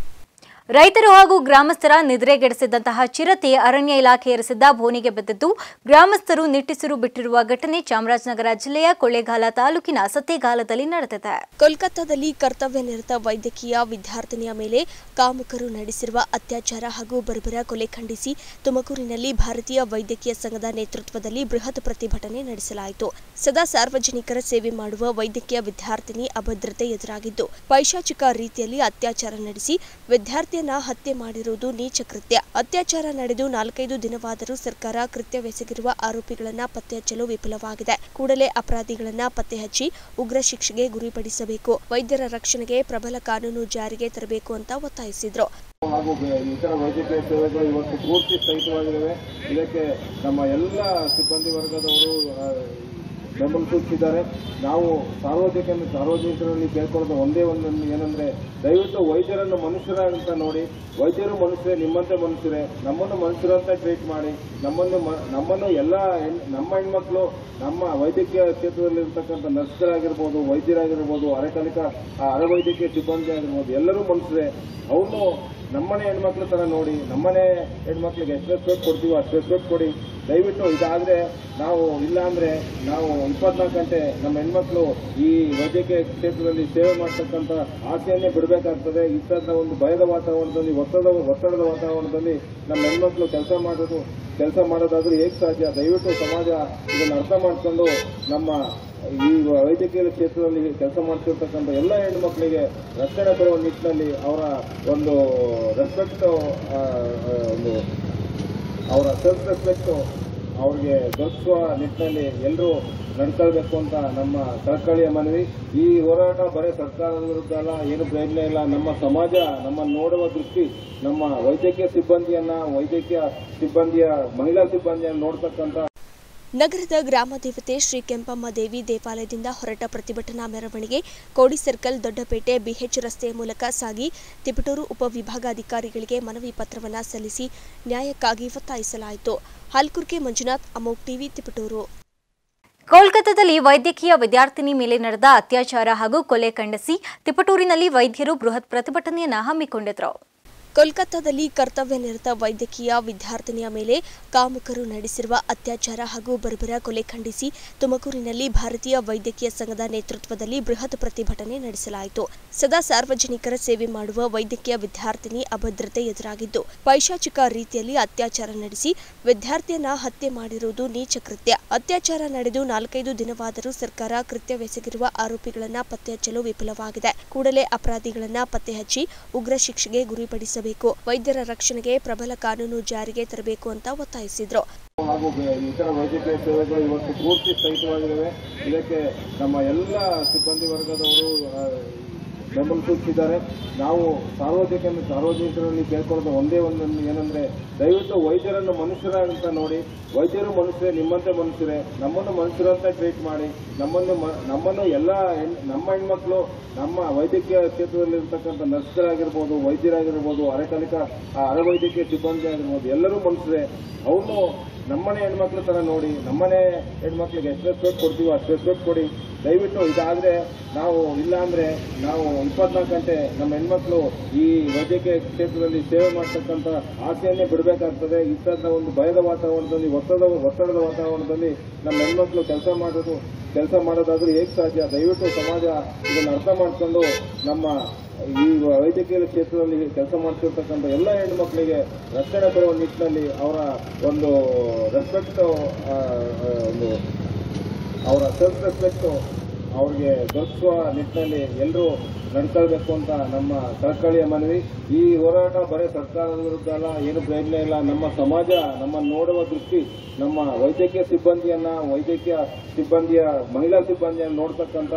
ರೈತರು ಹಾಗೂ ಗ್ರಾಮಸ್ಥರ ನಿದ್ರೆಗೆಡಿಸಿದಂತಹ ಚಿರತೆ ಅರಣ್ಯ ಇಲಾಖೆ ಎರಸಿದ್ದ ಬೋನಿಗೆ ಬಿದ್ದಿದ್ದು ಗ್ರಾಮಸ್ಥರು ನಿಟ್ಟಿಸಿರು ಬಿಟ್ಟಿರುವ ಘಟನೆ ಚಾಮರಾಜನಗರ ಜಿಲ್ಲೆಯ ಕೊಳ್ಳೇಗಾಲ ತಾಲೂಕಿನ ಸತ್ತೇಗಾಲದಲ್ಲಿ ನಡೆದಿದೆ ಕೋಲ್ಕತ್ತಾದಲ್ಲಿ ಕರ್ತವ್ಯ ನಿರತ ವೈದ್ಯಕೀಯ ವಿದ್ಯಾರ್ಥಿನಿಯ ಮೇಲೆ ಕಾಮುಕರು ನಡೆಸಿರುವ ಅತ್ಯಾಚಾರ ಹಾಗೂ ಬರ್ಬರ ಕೊಲೆ ಖಂಡಿಸಿ ತುಮಕೂರಿನಲ್ಲಿ ಭಾರತೀಯ ವೈದ್ಯಕೀಯ ಸಂಘದ ನೇತೃತ್ವದಲ್ಲಿ ಬೃಹತ್ ಪ್ರತಿಭಟನೆ ನಡೆಸಲಾಯಿತು ಸದಾ ಸಾರ್ವಜನಿಕರ ಸೇವೆ ಮಾಡುವ ವೈದ್ಯಕೀಯ ವಿದ್ಯಾರ್ಥಿನಿ ಅಭದ್ರತೆ ಎದುರಾಗಿದ್ದು ಪೈಶಾಚಿಕ ರೀತಿಯಲ್ಲಿ ಅತ್ಯಾಚಾರ ನಡೆಸಿ ವಿದ್ಯಾರ್ಥಿಯನ್ನ ಹತ್ಯೆ ಮಾಡಿರುವುದು ನೀಚ ಕೃತ್ಯ ಅತ್ಯಾಚಾರ ನಡೆದು ನಾಲ್ಕೈದು ದಿನವಾದರೂ ಸರ್ಕಾರ ಕೃತ್ಯವೆಸಗಿರುವ ಆರೋಪಿಗಳನ್ನ ಪತ್ತೆ ಹಚ್ಚಲು ವಿಫಲವಾಗಿದೆ ಕೂಡಲೇ ಅಪರಾಧಿಗಳನ್ನ ಪತ್ತೆ ಹಚ್ಚಿ ಉಗ್ರ ಶಿಕ್ಷೆಗೆ ಗುರಿಪಡಿಸಬೇಕು ವೈದ್ಯರ ರಕ್ಷಣೆಗೆ ಪ್ರಬಲ ಕಾನೂನು ಜಾರಿಗೆ ತರಬೇಕು ಅಂತ ಒತ್ತಾಯಿಸಿದ್ರು ಹಾಗೂ ಬೆ- ಇತರ ವೈದ್ಯಕೀಯ ಸೇವೆಗಳು ಇವತ್ತು ಪೂರ್ತಿ ಸ್ಥಗಿತವಾಗಿದ್ದಾವೆ ಇದಕ್ಕೆ ನಮ್ಮ ಎಲ್ಲ ಸಿಬ್ಬಂದಿ ವರ್ಗದವರು ಆ, ಬೆಂಬಲ ಸೂಚಿಸಿದ್ದಾರೆ ನಾವು ಸಾರ್ವಜನಿಕ ಸಾರ್ವಜನಿಕರಲ್ಲಿ ಕೇಳ್ಕೊಳ್ಳೋದು ಒಂದೇ ಒಂದು ಏನಂದ್ರೆ ದಯವಿಟ್ಟು ವೈದ್ಯರನ್ನು ಮನುಷ್ಯರ ಅಂತ ನೋಡಿ ವೈದ್ಯರು ಮನುಷ್ಯರೇ ನಿಮ್ಮಂತೆ ಮನುಷ್ಯರೇ ನಮ್ಮನ್ನು ಮನುಷ್ಯರಂತ ಟ್ರೀಟ್ ಮಾಡಿ ನಮ್ಮನ್ನು ಮ- ನಮ್ಮನ್ನು ಎಲ್ಲ ಹೆಣ್- ನಮ್ಮ ಹೆಣ್ಮಕ್ಳು ನಮ್ಮ ವೈದ್ಯಕೀಯ ಕ್ಷೇತ್ರದಲ್ಲಿರ್ತಕ್ಕಂಥ ನರ್ಸ್ಗಳಾಗಿರ್ಬೋದು ವೈದ್ಯರಾಗಿರ್ಬೋದು ಅರೆಕಾಲಿಕ ಆ, ಅರೆವೈದ್ಯಕೀಯ ಸಿಬ್ಬಂದಿ ಆಗಿರ್ಬೋದು ಎಲ್ಲರೂ ಮನುಷ್ಯರೇ ಅವನು ನಮ್ಮನೆ ಹೆಣ್ಮಕ್ಳ ತರ ನೋಡಿ ನಮ್ಮನೆ ಹೆಣ್ಮಕ್ಳಿಗೆ ಎಷ್ಟು ರೆಸ್ಪೆಕ್ಟ್ ಕೊಡ್ತೀವೋ ಅಷ್ಟು ರೆಸ್ಪೆಕ್ಟ್ ಕೊಡಿ ದಯವಿಟ್ಟು ಇದಾದ್ರೆ ನಾವು ಇಲ್ಲ ಅಂದ್ರೆ ನಾವು ಇಪ್ಪತ್ನಾಲ್ಕು ಗಂಟೆ ನಮ್ಮ ಹೆಣ್ಮಕ್ಳು ಈ ವೈದ್ಯಕೀಯ ಕ್ಷೇತ್ರದಲ್ಲಿ ಸೇವೆ ಮಾಡ್ತಕ್ಕಂಥ ಆಸೆಯನ್ನೇ ಬಿಡಬೇಕಾಗ್ತದೆ ಇಂಥದ್ದ ಒಂದು ಭಯದ ವಾತಾವರಣದಲ್ಲಿ ಒತ್ತಡ ಒತ್ತಡದ ವಾತಾವರಣದಲ್ಲಿ ನಮ್ಮ ಹೆಣ್ಮಕ್ಳು ಕೆಲಸ ಮಾಡೋದು ಕೆಲಸ ಮಾಡೋದಾದ್ರೂ ಹೇಗೆ ಸಾಧ್ಯ ದಯವಿಟ್ಟು ಸಮಾಜ ಇದನ್ನು ಅರ್ಥ ಮಾಡ್ಕೊಂಡು ನಮ್ಮ ಈ ವೈದ್ಯಕೀಯ ಕ್ಷೇತ್ರದಲ್ಲಿ ಕೆಲಸ ಮಾಡ್ತಿರ್ತಕ್ಕಂಥ ಎಲ್ಲ ಹೆಣ್ಣುಮಕ್ಕಳಿಗೆ ರಕ್ಷಣೆ ಕೊಡುವ ನಿಟ್ಟಿನಲ್ಲಿ ಅವರ ಒಂದು ರೆಸ್ಪೆಕ್ಟ್ ಒಂದು ಅವರ ಸೆಲ್ಫ್ ರೆಸ್ಪೆಕ್ಟ್ ಅವ್ರಿಗೆ ದೊರಕಿಸುವ ನಿಟ್ಟಿನಲ್ಲಿ ಎಲ್ಲರೂ ನಡ್ಕೊಳ್ಬೇಕು ಅಂತ ನಮ್ಮ ಕಳಕಳಿಯ ಮನವಿ ಈ ಹೋರಾಟ ಬರೀ ಸರ್ಕಾರದ ವಿರುದ್ಧ ಅಲ್ಲ ಏನು ಪ್ರಯೋಜನ ಇಲ್ಲ ನಮ್ಮ ಸಮಾಜ ನಮ್ಮ ನೋಡುವ ದೃಷ್ಟಿ ನಮ್ಮ ವೈದ್ಯಕೀಯ ಸಿಬ್ಬಂದಿಯನ್ನ ವೈದ್ಯಕೀಯ ಸಿಬ್ಬಂದಿಯ ಮಹಿಳಾ ಸಿಬ್ಬಂದಿಯನ್ನು ನೋಡ್ತಕ್ಕಂಥ ನಗರದ ಗ್ರಾಮ ದೇವತೆ ಶ್ರೀ ಕೆಂಪಮ್ಮ ದೇವಿ ದೇವಾಲಯದಿಂದ ಹೊರಟ ಪ್ರತಿಭಟನಾ ಮೆರವಣಿಗೆ ಕೋಡಿ ಸರ್ಕಲ್ ದೊಡ್ಡಪೇಟೆ ಬಿಎಚ್ ರಸ್ತೆಯ ಮೂಲಕ ಸಾಗಿ ತಿಪಟೂರು ಉಪವಿಭಾಗಾಧಿಕಾರಿಗಳಿಗೆ ಮನವಿ ಪತ್ರವನ್ನು ಸಲ್ಲಿಸಿ ನ್ಯಾಯಕ್ಕಾಗಿ ಒತ್ತಾಯಿಸಲಾಯಿತು ಹಲ್ಕುರ್ಕೆ ಮಂಜುನಾಥ್ ಅಮೋಕ್ ಟಿವಿ ತಿಪಟೂರು ಕೋಲ್ಕತ್ತಾದಲ್ಲಿ ವೈದ್ಯಕೀಯ ವಿದ್ಯಾರ್ಥಿನಿ ಮೇಲೆ ನಡೆದ ಅತ್ಯಾಚಾರ ಹಾಗೂ ಕೊಲೆ ಖಂಡಿಸಿ ತಿಪಟೂರಿನಲ್ಲಿ ವೈದ್ಯರು ಬೃಹತ್ ಪ್ರತಿಭಟನೆಯನ್ನ ಹಮ್ಮಿಕೊಂಡಿದ್ರು ಕೋಲ್ಕತ್ತಾದಲ್ಲಿ ಕರ್ತವ್ಯ ನಿರತ ವೈದ್ಯಕೀಯ ವಿದ್ಯಾರ್ಥಿನಿಯ ಮೇಲೆ ಕಾಮುಕರು ನಡೆಸಿರುವ ಅತ್ಯಾಚಾರ ಹಾಗೂ ಬರ್ಬರ ಕೊಲೆ ಖಂಡಿಸಿ ತುಮಕೂರಿನಲ್ಲಿ ಭಾರತೀಯ ವೈದ್ಯಕೀಯ ಸಂಘದ ನೇತೃತ್ವದಲ್ಲಿ ಬೃಹತ್ ಪ್ರತಿಭಟನೆ ನಡೆಸಲಾಯಿತು ಸದಾ ಸಾರ್ವಜನಿಕರ ಸೇವೆ ಮಾಡುವ ವೈದ್ಯಕೀಯ ವಿದ್ಯಾರ್ಥಿನಿ ಅಭದ್ರತೆ ಎದುರಾಗಿದ್ದು ಪೈಶಾಚಿಕ ರೀತಿಯಲ್ಲಿ ಅತ್ಯಾಚಾರ ನಡೆಸಿ ವಿದ್ಯಾರ್ಥಿಯನ್ನ ಹತ್ಯೆ ಮಾಡಿರುವುದು ನೀಚ ಕೃತ್ಯ ಅತ್ಯಾಚಾರ ನಡೆದು ನಾಲ್ಕೈದು ದಿನವಾದರೂ ಸರ್ಕಾರ ಕೃತ್ಯವೆಸಗಿರುವ ಆರೋಪಿಗಳನ್ನ ಪತ್ತೆ ಹಚ್ಚಲು ವಿಫಲವಾಗಿದೆ ಕೂಡಲೇ ಅಪರಾಧಿಗಳನ್ನ ಪತ್ತೆ ಹಚ್ಚಿ ಉಗ್ರ ಶಿಕ್ಷೆಗೆ ಗುರಿಪಡಿಸಬೇಕು ವೈದ್ಯರ ರಕ್ಷಣೆಗೆ ಪ್ರಬಲ ಕಾನೂನು ಜಾರಿಗೆ ತರಬೇಕು ಅಂತ ಒತ್ತಾಯಿಸಿದ್ರು ಹಾಗೂ ಬೆ- ಇತರ ವೈದ್ಯಕೀಯ ಸೇವೆಗಳು ಇವತ್ತು ಪೂರ್ತಿ ಸ್ಥಗಿತವಾಗಿದ್ದಾವೆ ಇದಕ್ಕೆ ನಮ್ಮ ಎಲ್ಲ ಸಿಬ್ಬಂದಿ ವರ್ಗದವರು ಆ, ಬೆಂಬಲ ಸೂಚಿಸಿದ್ದಾರೆ ನಾವು ಸಾರ್ವಜನಿಕ ಸಾರ್ವಜನಿಕರಲ್ಲಿ ಕೇಳ್ಕೊಳ್ಳೋದು ಒಂದೇ ಒಂದು ಏನಂದ್ರೆ ದಯವಿಟ್ಟು ವೈದ್ಯರನ್ನು ಮನುಷ್ಯರ ಅಂತ ನೋಡಿ ವೈದ್ಯರು ಮನುಷ್ಯರೇ ನಿಮ್ಮಂತೆ ಮನುಷ್ಯರೇ ನಮ್ಮನ್ನು ಮನುಷ್ಯರಂತ ಟ್ರೀಟ್ ಮಾಡಿ ನಮ್ಮನ್ನು ಮ- ನಮ್ಮನ್ನು ಎಲ್ಲ ಹೆಣ್- ನಮ್ಮ ಹೆಣ್ಮಕ್ಳು ನಮ್ಮ ವೈದ್ಯಕೀಯ ಕ್ಷೇತ್ರದಲ್ಲಿರ್ತಕ್ಕಂಥ ನರ್ಸ್ಗಳಾಗಿರ್ಬೋದು ವೈದ್ಯರಾಗಿರ್ಬೋದು ಅರೆಕಾಲಿಕ ಆ, ಅರೆವೈದ್ಯಕೀಯ ಸಿಬ್ಬಂದಿ ಆಗಿರ್ಬೋದು ಎಲ್ಲರೂ ಮನುಷ್ಯರೇ ಅವನು ನಮ್ಮನೆ ಹೆಣ್ಮಕ್ಳ ತರ ನೋಡಿ ನಮ್ಮನೆ ಹೆಣ್ಮಕ್ಳಿಗೆ ಎಷ್ಟು ರೆಸ್ಪೆಕ್ಟ್ ಕೊಡ್ತೀವೋ ಅಷ್ಟು ರೆಸ್ಪೆಕ್ಟ್ ಕೊಡಿ ದಯವಿಟ್ಟು ಇದಾದ್ರೆ ನಾವು ಇಲ್ಲ ಅಂದ್ರೆ ನಾವು ಇಪ್ಪತ್ನಾಲ್ಕು ಗಂಟೆ ನಮ್ಮ ಹೆಣ್ಮಕ್ಳು ಈ ವೈದ್ಯಕೀಯ ಕ್ಷೇತ್ರದಲ್ಲಿ ಸೇವೆ ಮಾಡ್ತಕ್ಕಂಥ ಆಸೆಯನ್ನೇ ಬಿಡಬೇಕಾಗ್ತದೆ ಇಂಥದ್ದ ಒಂದು ಭಯದ ವಾತಾವರಣದಲ್ಲಿ ಒತ್ತಡ ಒತ್ತಡದ ವಾತಾವರಣದಲ್ಲಿ ನಮ್ಮ ಹೆಣ್ಮಕ್ಳು ಕೆಲಸ ಮಾಡೋದು ಕೆಲಸ ಮಾಡೋದಾದ್ರೂ ಹೇಗೆ ಸಾಧ್ಯ ದಯವಿಟ್ಟು ಸಮಾಜ ಇದನ್ನು ಅರ್ಥ ಮಾಡ್ಕೊಂಡು ನಮ್ಮ ಈ ವೈದ್ಯಕೀಯ ಕ್ಷೇತ್ರದಲ್ಲಿ ಕೆಲಸ ಮಾಡ್ತಿರ್ತಕ್ಕಂಥ ಎಲ್ಲ ಹೆಣ್ಣುಮಕ್ಕಳಿಗೆ ರಕ್ಷಣೆ ಕೊಡುವ ನಿಟ್ಟಿನಲ್ಲಿ ಅವರ ಒಂದು ರೆಸ್ಪೆಕ್ಟ್ ಒಂದು ಅವರ ಸೆಲ್ಫ್ ರೆಸ್ಪೆಕ್ಟ್ ಅವ್ರಿಗೆ ದೊರಕಿಸುವ ನಿಟ್ಟಿನಲ್ಲಿ ಎಲ್ಲರೂ ನಡ್ಕೊಳ್ಬೇಕು ಅಂತ ನಮ್ಮ ಕಳಕಳಿಯ ಮನವಿ ಈ ಹೋರಾಟ ಬರೀ ಸರ್ಕಾರದ ವಿರುದ್ಧ ಅಲ್ಲ ಏನು ಪ್ರಯೋಜನ ಇಲ್ಲ ನಮ್ಮ ಸಮಾಜ ನಮ್ಮ ನೋಡುವ ದೃಷ್ಟಿ ನಮ್ಮ ವೈದ್ಯಕೀಯ ಸಿಬ್ಬಂದಿಯನ್ನ ವೈದ್ಯಕೀಯ ಸಿಬ್ಬಂದಿಯ ಮಹಿಳಾ ಸಿಬ್ಬಂದಿಯನ್ನು ನೋಡ್ತಕ್ಕಂಥ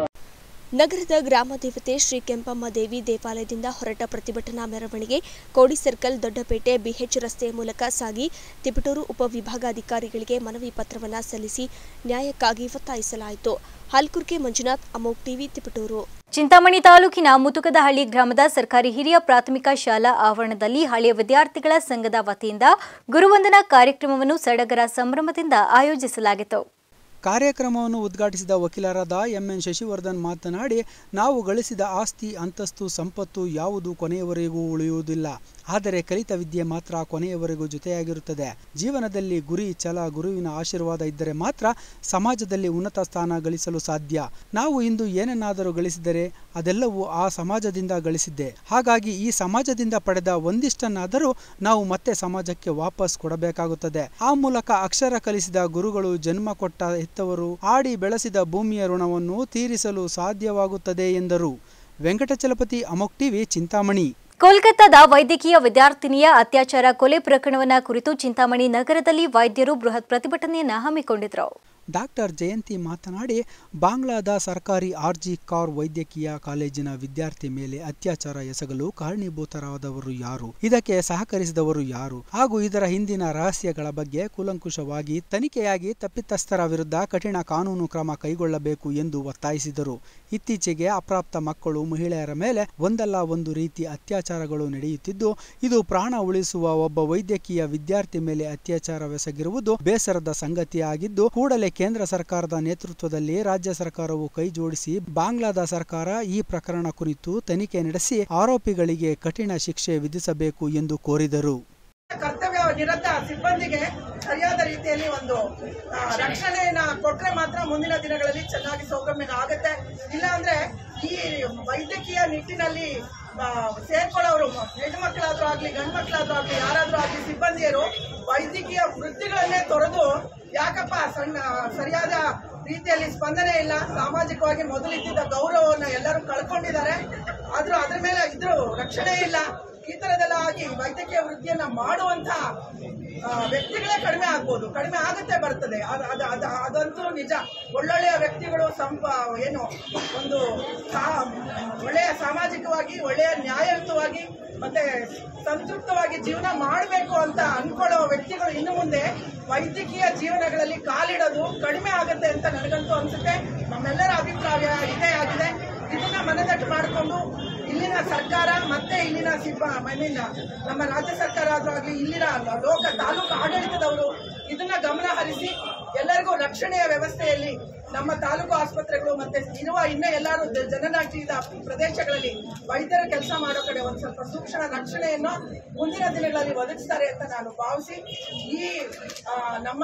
ನಗರದ ಗ್ರಾಮ ದೇವತೆ ಶ್ರೀ ಕೆಂಪಮ್ಮ ದೇವಿ ದೇವಾಲಯದಿಂದ ಹೊರಟ ಪ್ರತಿಭಟನಾ ಮೆರವಣಿಗೆ ಕೋಡಿ ಸರ್ಕಲ್ ದೊಡ್ಡಪೇಟೆ ಬಿಎಚ್ ರಸ್ತೆಯ ಮೂಲಕ ಸಾಗಿ ತಿಪಟೂರು ಉಪವಿಭಾಗಾಧಿಕಾರಿಗಳಿಗೆ ಮನವಿ ಪತ್ರವನ್ನು ಸಲ್ಲಿಸಿ ನ್ಯಾಯಕ್ಕಾಗಿ ಒತ್ತಾಯಿಸಲಾಯಿತು ಹಲ್ಕುರ್ಕೆ ಮಂಜುನಾಥ್ ಅಮೋಕ್ ಟಿವಿ ತಿಪಟೂರು ಚಿಂತಾಮಣಿ ತಾಲೂಕಿನ ಮುತುಕದಹಳ್ಳಿ ಗ್ರಾಮದ ಸರ್ಕಾರಿ ಹಿರಿಯ ಪ್ರಾಥಮಿಕ ಶಾಲಾ ಆವರಣದಲ್ಲಿ ಹಳೆಯ ವಿದ್ಯಾರ್ಥಿಗಳ ಸಂಘದ ವತಿಯಿಂದ ಗುರುವಂದನಾ ಕಾರ್ಯಕ್ರಮವನ್ನು ಸಡಗರ ಸಂಭ್ರಮದಿಂದ ಆಯೋಜಿಸಲಾಗಿತ್ತು ಕಾರ್ಯಕ್ರಮವನ್ನು ಉದ್ಘಾಟಿಸಿದ ವಕೀಲರಾದ ಎಂಎನ್ ಶಶಿವರ್ಧನ್ ಮಾತನಾಡಿ ನಾವು ಗಳಿಸಿದ ಆಸ್ತಿ ಅಂತಸ್ತು ಸಂಪತ್ತು ಯಾವುದು ಕೊನೆಯವರೆಗೂ ಉಳಿಯುವುದಿಲ್ಲ ಆದರೆ ಕಲಿತ ವಿದ್ಯೆ ಮಾತ್ರ ಕೊನೆಯವರೆಗೂ ಜೊತೆಯಾಗಿರುತ್ತದೆ ಜೀವನದಲ್ಲಿ ಗುರಿ ಛಲ ಗುರುವಿನ ಆಶೀರ್ವಾದ ಇದ್ದರೆ ಮಾತ್ರ ಸಮಾಜದಲ್ಲಿ ಉನ್ನತ ಸ್ಥಾನ ಗಳಿಸಲು ಸಾಧ್ಯ ನಾವು ಇಂದು ಏನನ್ನಾದರೂ ಗಳಿಸಿದರೆ ಅದೆಲ್ಲವೂ ಆ ಸಮಾಜದಿಂದ ಗಳಿಸಿದ್ದೆ ಹಾಗಾಗಿ ಈ ಸಮಾಜದಿಂದ ಪಡೆದ ಒಂದಿಷ್ಟನ್ನಾದರೂ ನಾವು ಮತ್ತೆ ಸಮಾಜಕ್ಕೆ ವಾಪಸ್ ಕೊಡಬೇಕಾಗುತ್ತದೆ ಆ ಮೂಲಕ ಅಕ್ಷರ ಕಲಿಸಿದ ಗುರುಗಳು ಜನ್ಮ ಕೊಟ್ಟ ಹೆತ್ತವರು ಆಡಿ ಬೆಳೆಸಿದ ಭೂಮಿಯ ಋಣವನ್ನು ತೀರಿಸಲು ಸಾಧ್ಯವಾಗುತ್ತದೆ ಎಂದರು ವೆಂಕಟಚಲಪತಿ ಅಮೋಕ್ ಟಿವಿ ಚಿಂತಾಮಣಿ ಕೋಲ್ಕತ್ತಾದ ವೈದ್ಯಕೀಯ ವಿದ್ಯಾರ್ಥಿನಿಯ ಅತ್ಯಾಚಾರ ಕೊಲೆ ಪ್ರಕರಣವನ್ನ ಕುರಿತು ಚಿಂತಾಮಣಿ ನಗರದಲ್ಲಿ ವೈದ್ಯರು ಬೃಹತ್ ಪ್ರತಿಭಟನೆಯನ್ನ ಹಮ್ಮಿಕೊಂಡಿದ್ರು ಡಾಕ್ಟರ್ ಜಯಂತಿ ಮಾತನಾಡಿ ಬಾಂಗ್ಲಾದ ಸರ್ಕಾರಿ ಆರ್ಜಿ ಕಾರ್ ವೈದ್ಯಕೀಯ ಕಾಲೇಜಿನ ವಿದ್ಯಾರ್ಥಿ ಮೇಲೆ ಅತ್ಯಾಚಾರ ಎಸಗಲು ಕಾರಣೀಭೂತರಾದವರು ಯಾರು ಇದಕ್ಕೆ ಸಹಕರಿಸಿದವರು ಯಾರು ಹಾಗೂ ಇದರ ಹಿಂದಿನ ರಹಸ್ಯಗಳ ಬಗ್ಗೆ ಕೂಲಂಕುಷವಾಗಿ ತನಿಖೆಯಾಗಿ ತಪ್ಪಿತಸ್ಥರ ವಿರುದ್ಧ ಕಠಿಣ ಕಾನೂನು ಕ್ರಮ ಕೈಗೊಳ್ಳಬೇಕು ಎಂದು ಒತ್ತಾಯಿಸಿದರು ಇತ್ತೀಚೆಗೆ ಅಪ್ರಾಪ್ತ ಮಕ್ಕಳು ಮಹಿಳೆಯರ ಮೇಲೆ ಒಂದಲ್ಲ ಒಂದು ರೀತಿ ಅತ್ಯಾಚಾರಗಳು ನಡೆಯುತ್ತಿದ್ದು ಇದು ಪ್ರಾಣ ಉಳಿಸುವ ಒಬ್ಬ ವೈದ್ಯಕೀಯ ವಿದ್ಯಾರ್ಥಿ ಮೇಲೆ ಅತ್ಯಾಚಾರವೆಸಗಿರುವುದು ಬೇಸರದ ಸಂಗತಿಯಾಗಿದ್ದು ಕೂಡಲೇ ಕೇಂದ್ರ ಸರ್ಕಾರದ ನೇತೃತ್ವದಲ್ಲಿ ರಾಜ್ಯ ಸರ್ಕಾರವು ಕೈ ಜೋಡಿಸಿ ಬಾಂಗ್ಲಾದ ಸರ್ಕಾರ ಈ ಪ್ರಕರಣ ಕುರಿತು ತನಿಖೆ ನಡೆಸಿ ಆರೋಪಿಗಳಿಗೆ ಕಠಿಣ ಶಿಕ್ಷೆ ವಿಧಿಸಬೇಕು ಎಂದು ಕೋರಿದರು ಕರ್ತವ್ಯ ನಿರತ ಸಿಬ್ಬಂದಿಗೆ ಸರಿಯಾದ ರೀತಿಯಲ್ಲಿ ಒಂದು ಆ, ರಕ್ಷಣೆಯನ್ನ ಕೊಟ್ರೆ ಮಾತ್ರ ಮುಂದಿನ ದಿನಗಳಲ್ಲಿ ಚೆನ್ನಾಗಿ ಸೌಗಮ್ಯ ಆಗುತ್ತೆ ಇಲ್ಲ ಅಂದ್ರೆ ಈ ವೈದ್ಯಕೀಯ ನಿಟ್ಟಿನಲ್ಲಿ ಆ, ಸೇರ್ಕೊಳ್ಳೋರು ಹೆಣ್ಣು ಮಕ್ಕಳಾದ್ರೂ ಆಗ್ಲಿ ಗಂಡು ಮಕ್ಕಳಾದ್ರೂ ಆಗ್ಲಿ ಯಾರಾದ್ರೂ ಆಗ್ಲಿ ಸಿಬ್ಬಂದಿಯರು ವೈದ್ಯಕೀಯ ವೃತ್ತಿಗಳನ್ನೇ ತೊರೆದು ಯಾಕಪ್ಪ ಸಣ್ಣ ಸರಿಯಾದ ರೀತಿಯಲ್ಲಿ ಸ್ಪಂದನೆ ಇಲ್ಲ ಸಾಮಾಜಿಕವಾಗಿ ಮೊದಲಿದ್ದ ಗೌರವವನ್ನು ಎಲ್ಲರೂ ಕಳ್ಕೊಂಡಿದ್ದಾರೆ ಆದ್ರೂ ಅದ್ರ ಮೇಲೆ ಇದ್ರು ರಕ್ಷಣೆ ಇಲ್ಲ ಈ ತರದೆಲ್ಲ ಆಗಿ ವೈದ್ಯಕೀಯ ವೃತ್ತಿಯನ್ನ ಮಾಡುವಂತ ಆ, ವ್ಯಕ್ತಿಗಳೇ ಕಡಿಮೆ ಆಗ್ಬೋದು ಕಡಿಮೆ ಆಗುತ್ತೆ ಬರ್ತದೆ ಅದ್- ಅದ್- ಅದ್- ಅದಂತೂ ನಿಜ ಒಳ್ಳೊಳ್ಳೆಯ ವ್ಯಕ್ತಿಗಳು ಸಂಪ ಏನು ಒಂದು ಸಾ- ಒಳ್ಳೆಯ ಸಾಮಾಜಿಕವಾಗಿ ಒಳ್ಳೆಯ ನ್ಯಾಯಯುತವಾಗಿ ಮತ್ತೆ ಸಂತೃಪ್ತವಾಗಿ ಜೀವನ ಮಾಡಬೇಕು ಅಂತ ಅನ್ಕೊಳ್ಳೋ ವ್ಯಕ್ತಿಗಳು ಇನ್ನು ಮುಂದೆ ವೈದ್ಯಕೀಯ ಜೀವನಗಳಲ್ಲಿ ಕಾಲಿಡೋದು ಕಡಿಮೆ ಆಗುತ್ತೆ ಅಂತ ನನಗಂತೂ ಅನ್ಸುತ್ತೆ ನಮ್ಮೆಲ್ಲರ ಅಭಿಪ್ರಾಯ ಇದೇ ಆಗಿದೆ ಇದನ್ನ ಮನದಟ್ಟು ಮಾಡಿಕೊಂಡು ಇಲ್ಲಿನ ಸರ್ಕಾರ ಮತ್ತೆ ಇಲ್ಲಿನ ಸಿಬ್ಬ ಮನೆಯಿಂದ ನಮ್ಮ ರಾಜ್ಯ ಸರ್ಕಾರ ಆದ್ರೂ ಆಗ್ಲಿ ಇಲ್ಲಿನ ಲೋಕ ತಾಲೂಕು ಆಡಳಿತದವರು ಇದನ್ನ ಗಮನ ಹರಿಸಿ ಎಲ್ಲರಿಗೂ ರಕ್ಷಣೆಯ ವ್ಯವಸ್ಥೆಯಲ್ಲಿ ನಮ್ಮ ತಾಲೂಕು ಆಸ್ಪತ್ರೆಗಳು ಮತ್ತೆ ಇರುವ ಇನ್ನೂ ಎಲ್ಲರೂ ಜ- ಜನನಾಟಿದ ಪ್ರದೇಶಗಳಲ್ಲಿ ವೈದ್ಯರ ಕೆಲಸ ಮಾಡೋ ಕಡೆ ಒಂದು ಸ್ವಲ್ಪ ಸೂಕ್ಷ್ಮ ರಕ್ಷಣೆಯನ್ನು ಮುಂದಿನ ದಿನಗಳಲ್ಲಿ ಒದಗಿಸ್ತಾರೆ ಅಂತ ನಾನು ಭಾವಿಸಿ ಈ ಆ, ನಮ್ಮ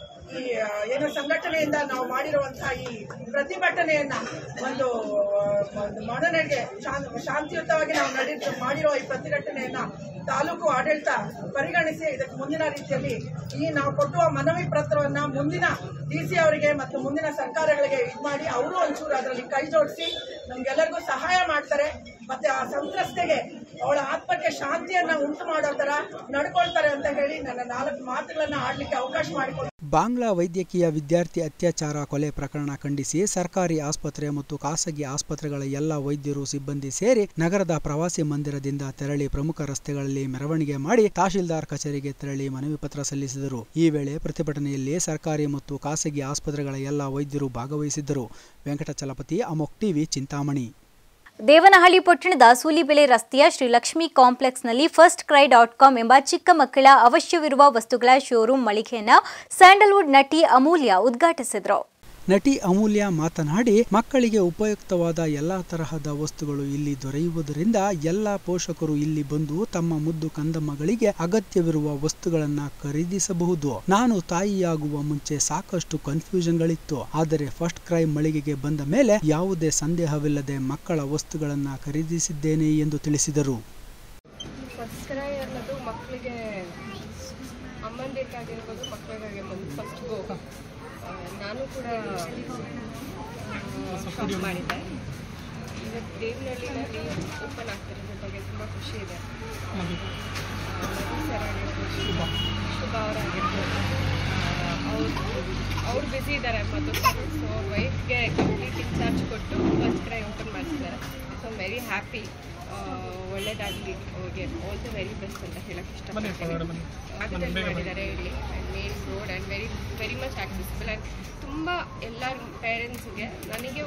ಈ ಆ, ಏನು ಸಂಘಟನೆಯಿಂದ ನಾವು ಮಾಡಿರುವಂತಹ ಈ ಪ್ರತಿಭಟನೆಯನ್ನ ಒಂದು ಆ, ಒಂದು ಮನನೆಗೆ ಶಾಂತ ಶಾಂತಿಯುತವಾಗಿ ನಾವು ನಡಿ ಮಾಡಿರುವ ಈ ಪ್ರತಿಭಟನೆಯನ್ನ ತಾಲೂಕು ಆಡಳಿತ ಪರಿಗಣಿಸಿ ಇದಕ್ಕೆ ಮುಂದಿನ ರೀತಿಯಲ್ಲಿ ಈ ನಾವು ಕೊಟ್ಟುವ ಮನವಿ ಪತ್ರವನ್ನ ಮುಂದಿನ ಡಿ ಸಿ ಅವರಿಗೆ ಮತ್ತು ಮುಂದಿನ ಸರ್ಕಾರಗಳಿಗೆ ಇದು ಮಾಡಿ ಅವರು ಒಂಚೂರು ಅದರಲ್ಲಿ ಕೈ ಜೋಡಿಸಿ ನಮ್ಗೆಲ್ಲರಿಗೂ ಸಹಾಯ ಮಾಡ್ತಾರೆ ಮತ್ತೆ ಆ ಸಂತ್ರಸ್ತೆಗೆ ಅವಳ ಆತ್ಮಕ್ಕೆ ಶಾಂತಿಯನ್ನ ಉಂಟು ಮಾಡೋ ತರ ನಡ್ಕೊಳ್ತಾರೆ ಅಂತ ಹೇಳಿ ನನ್ನ ನಾಲ್ಕು ಮಾತುಗಳನ್ನ ಆಡ್ಲಿಕ್ಕೆ ಅವಕಾಶ ಮಾಡಿಕೊಟ್ಟು ಬಾಂಗ್ಲಾ ವೈದ್ಯಕೀಯ ವಿದ್ಯಾರ್ಥಿ ಅತ್ಯಾಚಾರ ಕೊಲೆ ಪ್ರಕರಣ ಖಂಡಿಸಿ ಸರ್ಕಾರಿ ಆಸ್ಪತ್ರೆ ಮತ್ತು ಖಾಸಗಿ ಆಸ್ಪತ್ರೆಗಳ ಎಲ್ಲ ವೈದ್ಯರು ಸಿಬ್ಬಂದಿ ಸೇರಿ ನಗರದ ಪ್ರವಾಸಿ ಮಂದಿರದಿಂದ ತೆರಳಿ ಪ್ರಮುಖ ರಸ್ತೆಗಳಲ್ಲಿ ಮೆರವಣಿಗೆ ಮಾಡಿ ತಹಶೀಲ್ದಾರ್ ಕಚೇರಿಗೆ ತೆರಳಿ ಮನವಿ ಪತ್ರ ಸಲ್ಲಿಸಿದರು ಈ ವೇಳೆ ಪ್ರತಿಭಟನೆಯಲ್ಲಿ ಸರ್ಕಾರಿ ಮತ್ತು ಖಾಸಗಿ ಆಸ್ಪತ್ರೆಗಳ ಎಲ್ಲ ವೈದ್ಯರು ಭಾಗವಹಿಸಿದ್ದರು ವೆಂಕಟಚಲಪತಿ ಅಮೋಕ್ ಟಿವಿ ಚಿಂತಾಮಣಿ ದೇವನಹಳ್ಳಿ ಪಟ್ಟಣದ ಸೂಲಿಬೆಲೆ ರಸ್ತೆಯ ಶ್ರೀ ಲಕ್ಷ್ಮಿ ಕಾಂಪ್ಲೆಕ್ಸ್ನಲ್ಲಿ ಫಸ್ಟ್ ಕ್ರೈ ಡಾಟ್ ಕಾಮ್ ಎಂಬ ಚಿಕ್ಕ ಮಕ್ಕಳ ಅವಶ್ಯವಿರುವ ವಸ್ತುಗಳ ಶೋರೂಮ್ ಮಳಿಗೆಯನ್ನ ಸ್ಯಾಂಡಲ್ವುಡ್ ನಟಿ ಅಮೂಲ್ಯ ಉದ್ಘಾಟಿಸಿದ್ರು ನಟಿ ಅಮೂಲ್ಯ ಮಾತನಾಡಿ ಮಕ್ಕಳಿಗೆ ಉಪಯುಕ್ತವಾದ ಎಲ್ಲ ತರಹದ ವಸ್ತುಗಳು ಇಲ್ಲಿ ದೊರೆಯುವುದರಿಂದ ಎಲ್ಲ ಪೋಷಕರು ಇಲ್ಲಿ ಬಂದು ತಮ್ಮ ಮುದ್ದು ಕಂದಮ್ಮಗಳಿಗೆ ಅಗತ್ಯವಿರುವ ವಸ್ತುಗಳನ್ನ ಖರೀದಿಸಬಹುದು ನಾನು ತಾಯಿಯಾಗುವ ಮುಂಚೆ ಸಾಕಷ್ಟು ಕನ್ಫ್ಯೂಷನ್ಗಳಿತ್ತು ಆದರೆ ಫಸ್ಟ್ ಕ್ರೈ ಮಳಿಗೆಗೆ ಬಂದ ಮೇಲೆ ಯಾವುದೇ ಸಂದೇಹವಿಲ್ಲದೆ ಮಕ್ಕಳ ವಸ್ತುಗಳನ್ನ ಖರೀದಿಸಿದ್ದೇನೆ ಎಂದು ತಿಳಿಸಿದರು ಫಸ್ಟ್ ಕ್ರೈ ಅನ್ನೋದು ಮಕ್ಕಳಿಗೆ ಅಮ್ಮಂದಿರ್ಗಾಗಿರ್ಬೋದು ಮಕ್ಕಳಿಗಾಗಿರ್ಬೋದು ಫಸ್ಟ್ ಗೋ ನಾನು ಕೂಡ ಶಾಪ್ ಮಾಡಿದ್ದೆ ಇವತ್ತು ದೇವನಹಳ್ಳಿನಲ್ಲಿ ಓಪನ್ ಆಗ್ತಿರೋದ್ರ ಬಗ್ಗೆ ತುಂಬ ಖುಷಿ ಇದೆ ಮಧು ಸರ್ ಆಗಿರ್ಬೋದು ಶುಭ ಶುಭ ಅವರಾಗಿರ್ಬೋದು ಅವ್ರು ಅವ್ರು ಬ್ಯುಸಿ ಇದ್ದಾರೆ ಮಧು ಸರ್ ಸೊ ಅವ್ರ ವೈಫ್ಗೆ ಕಂಪ್ಲೀಟ್ ಇನ್ಚಾರ್ಜ್ ಕೊಟ್ಟು ಫಸ್ಟ್ ಕ್ರೈ ಓಪನ್ ಮಾಡಿಸಿದ್ದಾರೆ ಸೊ ವೆರಿ ಹ್ಯಾಪಿ ಒಳ್ಳೇದಾಗಲಿ ಅವ್ರಿಗೆ ಆಲ್ ದ ವೆರಿ ಬೆಸ್ಟ್ ಅಂತ ಹೇಳಕ್ಕೆ ಇಷ್ಟಪಡ್ತೀನಿ ಆಕ್ಸಿಡೆಂಟ್ ಮಾಡಿದ್ದಾರೆ ಇಲ್ಲಿ main road and very very much accessible and ತುಂಬ ಎಲ್ಲರ ಪೇರೆಂಟ್ಸ್ಗೆ ನನಗೆ